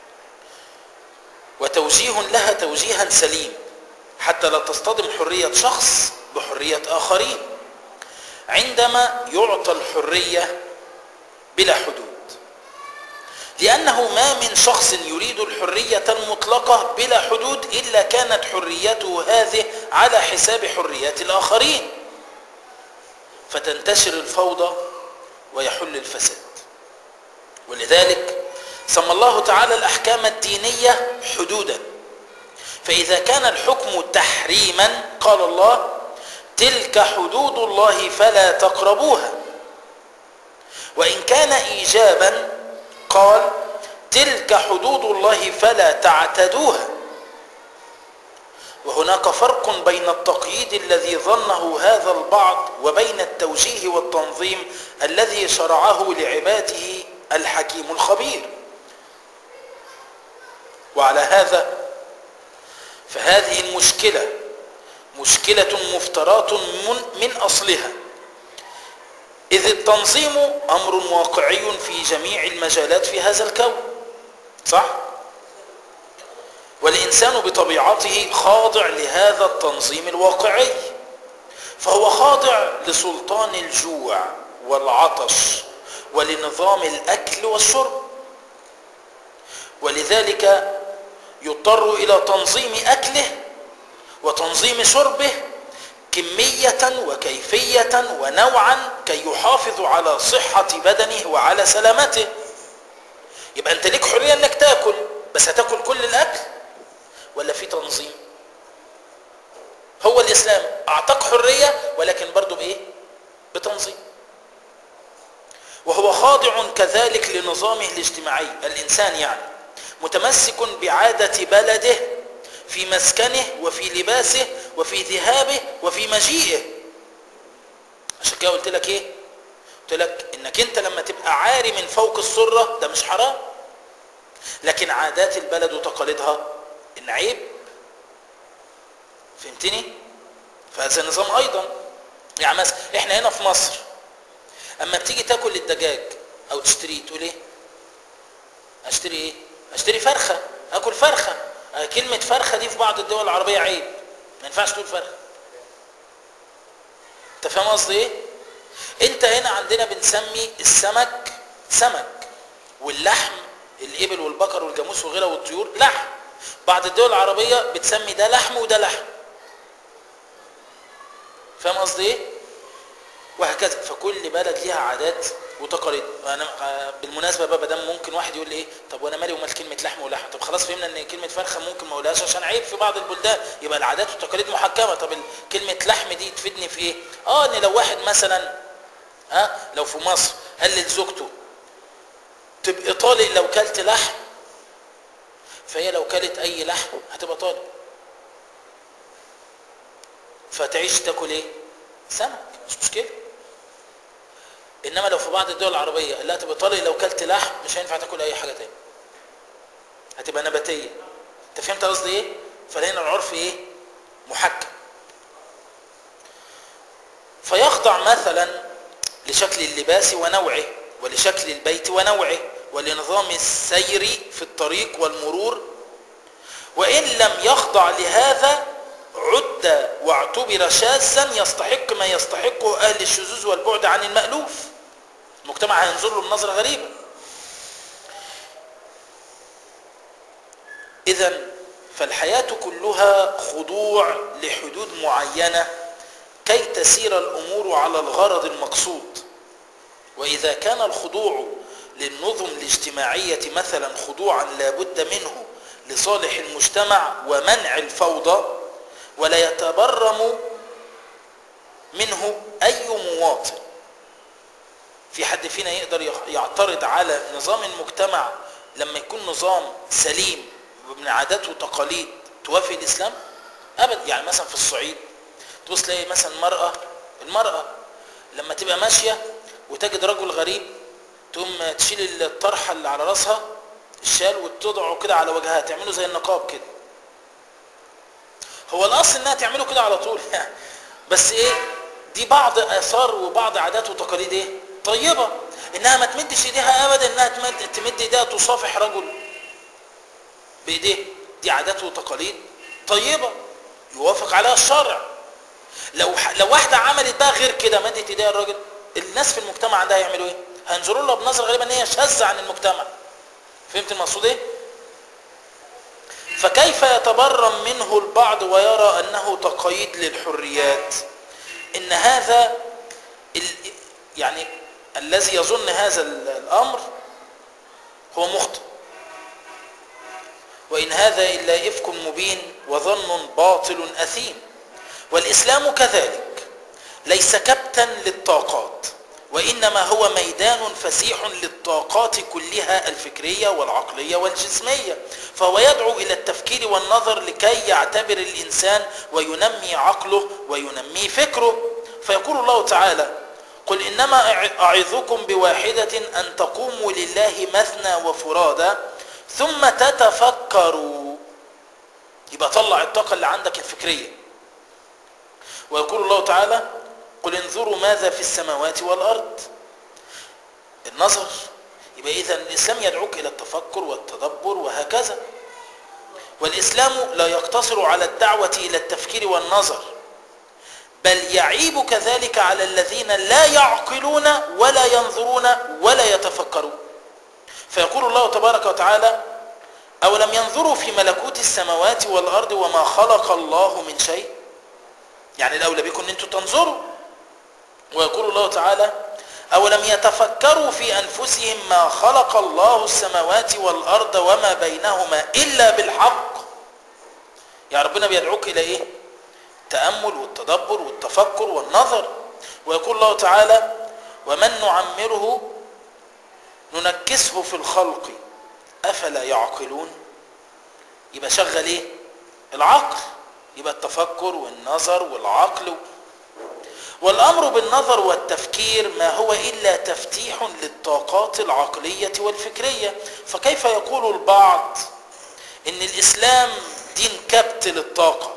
وتوجيه لها توجيها سليم حتى لا تصطدم حريه شخص بحريه اخرين عندما يعطى الحريه بلا حدود لأنه ما من شخص يريد الحرية المطلقة بلا حدود إلا كانت حريته هذه على حساب حريات الآخرين فتنتشر الفوضى ويحل الفساد ولذلك سمى الله تعالى الأحكام الدينية حدودا فإذا كان الحكم تحريما قال الله تلك حدود الله فلا تقربوها وإن كان إيجابا قال تلك حدود الله فلا تعتدوها وهناك فرق بين التقييد الذي ظنه هذا البعض وبين التوجيه والتنظيم الذي شرعه لعباده الحكيم الخبير وعلى هذا فهذه المشكلة مشكلة مفترات من, من أصلها إذ التنظيم أمر واقعي في جميع المجالات في هذا الكون صح؟ والإنسان بطبيعته خاضع لهذا التنظيم الواقعي فهو خاضع لسلطان الجوع والعطش ولنظام الأكل والشرب ولذلك يضطر إلى تنظيم أكله وتنظيم شربه كمية وكيفية ونوعا كي يحافظ على صحة بدنه وعلى سلامته يبقى انت ليك حرية انك تاكل بس هتاكل كل الاكل ولا في تنظيم هو الاسلام اعطاك حرية ولكن برضو بايه بتنظيم وهو خاضع كذلك لنظامه الاجتماعي الانسان يعني متمسك بعادة بلده في مسكنه وفي لباسه وفي ذهابه وفي مجيئه عشان كده قلت لك ايه قلت لك انك انت لما تبقى عاري من فوق السرة ده مش حرام لكن عادات البلد وتقاليدها ان عيب فهمتني فهذا النظام ايضا يعني مثلا احنا هنا في مصر اما بتيجي تاكل الدجاج او تشتريه تقول ايه اشتري ايه اشتري فرخه اكل فرخه كلمه فرخه دي في بعض الدول العربيه عيب ما ينفعش تقول فرخه انت فاهم قصدي ايه انت هنا عندنا بنسمي السمك سمك واللحم الابل والبقر والجاموس وغيرها والطيور لحم بعض الدول العربيه بتسمي ده لحم وده لحم فاهم قصدي ايه وهكذا فكل بلد ليها عادات وتقاليد انا بالمناسبه بقى بدل ممكن واحد يقول لي ايه طب وانا مالي ومال كلمه لحم ولحم طب خلاص فهمنا ان كلمه فرخه ممكن ما اقولهاش عشان عيب في بعض البلدان يبقى العادات والتقاليد محكمه طب كلمه لحم دي تفيدني في ايه اه ان لو واحد مثلا ها آه لو في مصر قال لزوجته تبقى طالق لو كلت لحم فهي لو كلت اي لحم هتبقى طالق فتعيش تاكل ايه سمك مش مشكله انما لو في بعض الدول العربيه لا تبقى طالق لو كلت لحم مش هينفع تاكل اي حاجه تاني هتبقى نباتيه انت فهمت قصدي ايه فهنا العرف ايه محكم فيخضع مثلا لشكل اللباس ونوعه ولشكل البيت ونوعه ولنظام السير في الطريق والمرور وإن لم يخضع لهذا عد واعتبر شاذا يستحق ما يستحقه أهل الشذوذ والبعد عن المألوف المجتمع هينظر له بنظرة غريبة إذا فالحياة كلها خضوع لحدود معينة كي تسير الأمور على الغرض المقصود وإذا كان الخضوع للنظم الاجتماعية مثلا خضوعا لا بد منه لصالح المجتمع ومنع الفوضى ولا يتبرم منه أي مواطن في حد فينا يقدر يعترض على نظام المجتمع لما يكون نظام سليم ومن عادات وتقاليد توافق الإسلام أبدا يعني مثلا في الصعيد تبص تلاقي مثلا المرأة المرأة لما تبقى ماشية وتجد رجل غريب تقوم تشيل الطرحة اللي على راسها الشال وتضعه كده على وجهها تعمله زي النقاب كده هو الاصل انها تعمله كده على طول يعني بس ايه دي بعض اثار وبعض عادات وتقاليد ايه طيبه انها ما تمدش ايديها ابدا انها تمد, تمد ايديها تصافح رجل بايديه دي عادات وتقاليد طيبه يوافق عليها الشرع لو لو واحده عملت بقى غير كده مدت ايديها الراجل الناس في المجتمع عندها يعملوا ايه هينظروا لها بنظره غالبا ان هي شاذه عن المجتمع فهمت المقصود ايه فكيف يتبرم منه البعض ويرى انه تقييد للحريات ان هذا ال... يعني الذي يظن هذا الامر هو مخطئ وان هذا الا افك مبين وظن باطل اثيم والاسلام كذلك ليس كبتا للطاقات وإنما هو ميدان فسيح للطاقات كلها الفكرية والعقلية والجسمية فهو يدعو إلى التفكير والنظر لكي يعتبر الإنسان وينمي عقله وينمي فكره فيقول الله تعالى قل إنما أعظكم بواحدة أن تقوموا لله مثنى وفرادا ثم تتفكروا يبقى طلع الطاقة اللي عندك الفكرية ويقول الله تعالى قل انظروا ماذا في السماوات والأرض النظر يبقى إذا الإسلام يدعوك إلى التفكر والتدبر وهكذا والإسلام لا يقتصر على الدعوة إلى التفكير والنظر بل يعيب كذلك على الذين لا يعقلون ولا ينظرون ولا يتفكرون فيقول الله تبارك وتعالى أولم ينظروا في ملكوت السماوات والأرض وما خلق الله من شيء يعني الأولى بكم أن أنتم تنظروا ويقول الله تعالى أولم يتفكروا في أنفسهم ما خلق الله السماوات والأرض وما بينهما إلا بالحق يا ربنا بيدعوك إلى إيه التأمل والتدبر والتفكر والنظر ويقول الله تعالى ومن نعمره ننكسه في الخلق أفلا يعقلون يبقى شغل إيه العقل يبقى التفكر والنظر والعقل والأمر بالنظر والتفكير ما هو إلا تفتيح للطاقات العقلية والفكرية فكيف يقول البعض إن الإسلام دين كبت للطاقة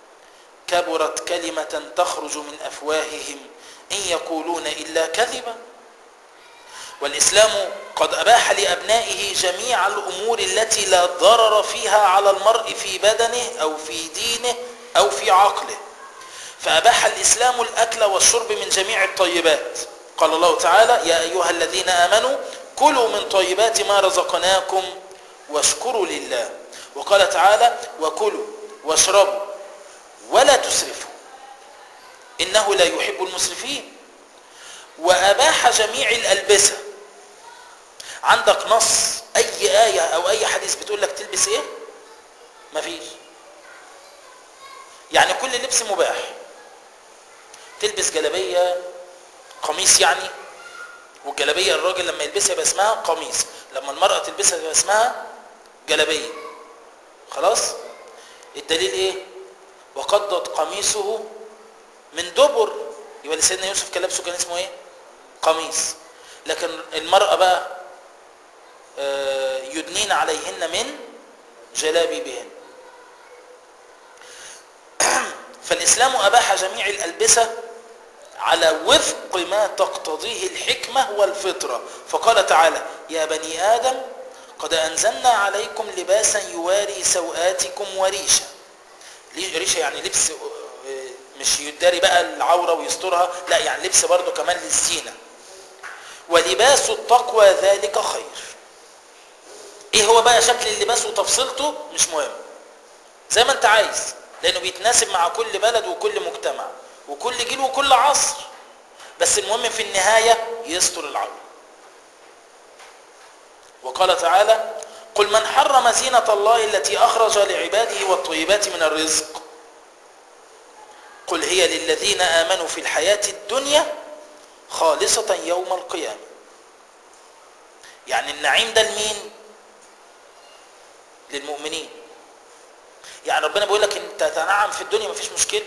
كبرت كلمة تخرج من أفواههم إن يقولون إلا كذبا والإسلام قد أباح لأبنائه جميع الأمور التي لا ضرر فيها على المرء في بدنه أو في دينه أو في عقله فأباح الإسلام الأكل والشرب من جميع الطيبات قال الله تعالى يا أيها الذين آمنوا كلوا من طيبات ما رزقناكم واشكروا لله وقال تعالى وكلوا واشربوا ولا تسرفوا إنه لا يحب المسرفين وأباح جميع الألبسة عندك نص أي آية أو أي حديث بتقول لك تلبس إيه مفيش يعني كل لبس مباح تلبس جلبية قميص يعني والجلبية الراجل لما يلبسها يبقى اسمها قميص لما المرأة تلبسها يبقى اسمها جلبية خلاص الدليل ايه وقضت قميصه من دبر يبقى سيدنا يوسف كان لابسه كان اسمه ايه قميص لكن المرأة بقى يدنين عليهن من جلابيبهن فالإسلام أباح جميع الألبسة على وفق ما تقتضيه الحكمة والفطرة فقال تعالى يا بني آدم قد أنزلنا عليكم لباسا يواري سوآتكم وريشا ليه ريشة يعني لبس آه، مش يداري بقى العورة ويسترها لا يعني لبس برضو كمان للزينة ولباس التقوى ذلك خير ايه هو بقى شكل اللباس وتفصيلته مش مهم زي ما انت عايز لانه بيتناسب مع كل بلد وكل مجتمع وكل جيل وكل عصر بس المهم في النهاية يستر العورة وقال تعالى قل من حرم زينة الله التي أخرج لعباده والطيبات من الرزق قل هي للذين آمنوا في الحياة الدنيا خالصة يوم القيامة يعني النعيم ده لمين للمؤمنين يعني ربنا بيقول لك انت تنعم في الدنيا مفيش مشكله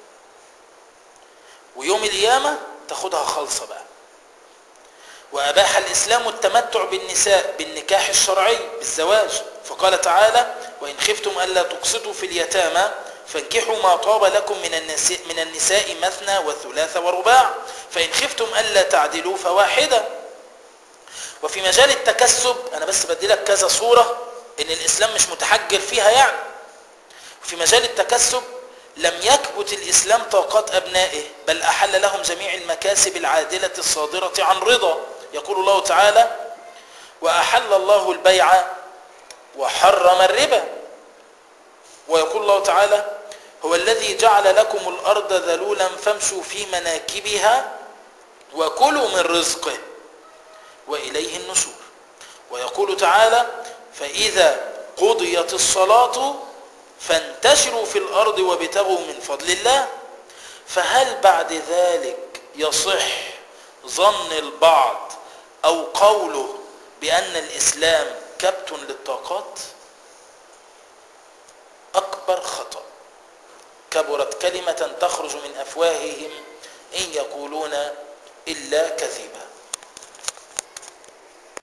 ويوم القيامه تاخدها خالصه بقى واباح الاسلام التمتع بالنساء بالنكاح الشرعي بالزواج فقال تعالى وان خفتم الا تقسطوا في اليتامى فانكحوا ما طاب لكم من النساء من النساء مثنى وثلاث ورباع فان خفتم الا تعدلوا فواحده وفي مجال التكسب انا بس بدي لك كذا صوره ان الاسلام مش متحجر فيها يعني في مجال التكسب لم يكبت الاسلام طاقات ابنائه بل احل لهم جميع المكاسب العادله الصادره عن رضا يقول الله تعالى واحل الله البيع وحرم الربا ويقول الله تعالى هو الذي جعل لكم الارض ذلولا فامشوا في مناكبها وكلوا من رزقه واليه النشور ويقول تعالى فإذا قضيت الصلاة فانتشروا في الأرض وابتغوا من فضل الله فهل بعد ذلك يصح ظن البعض أو قوله بأن الإسلام كبت للطاقات أكبر خطأ كبرت كلمة تخرج من أفواههم إن يقولون إلا كذبا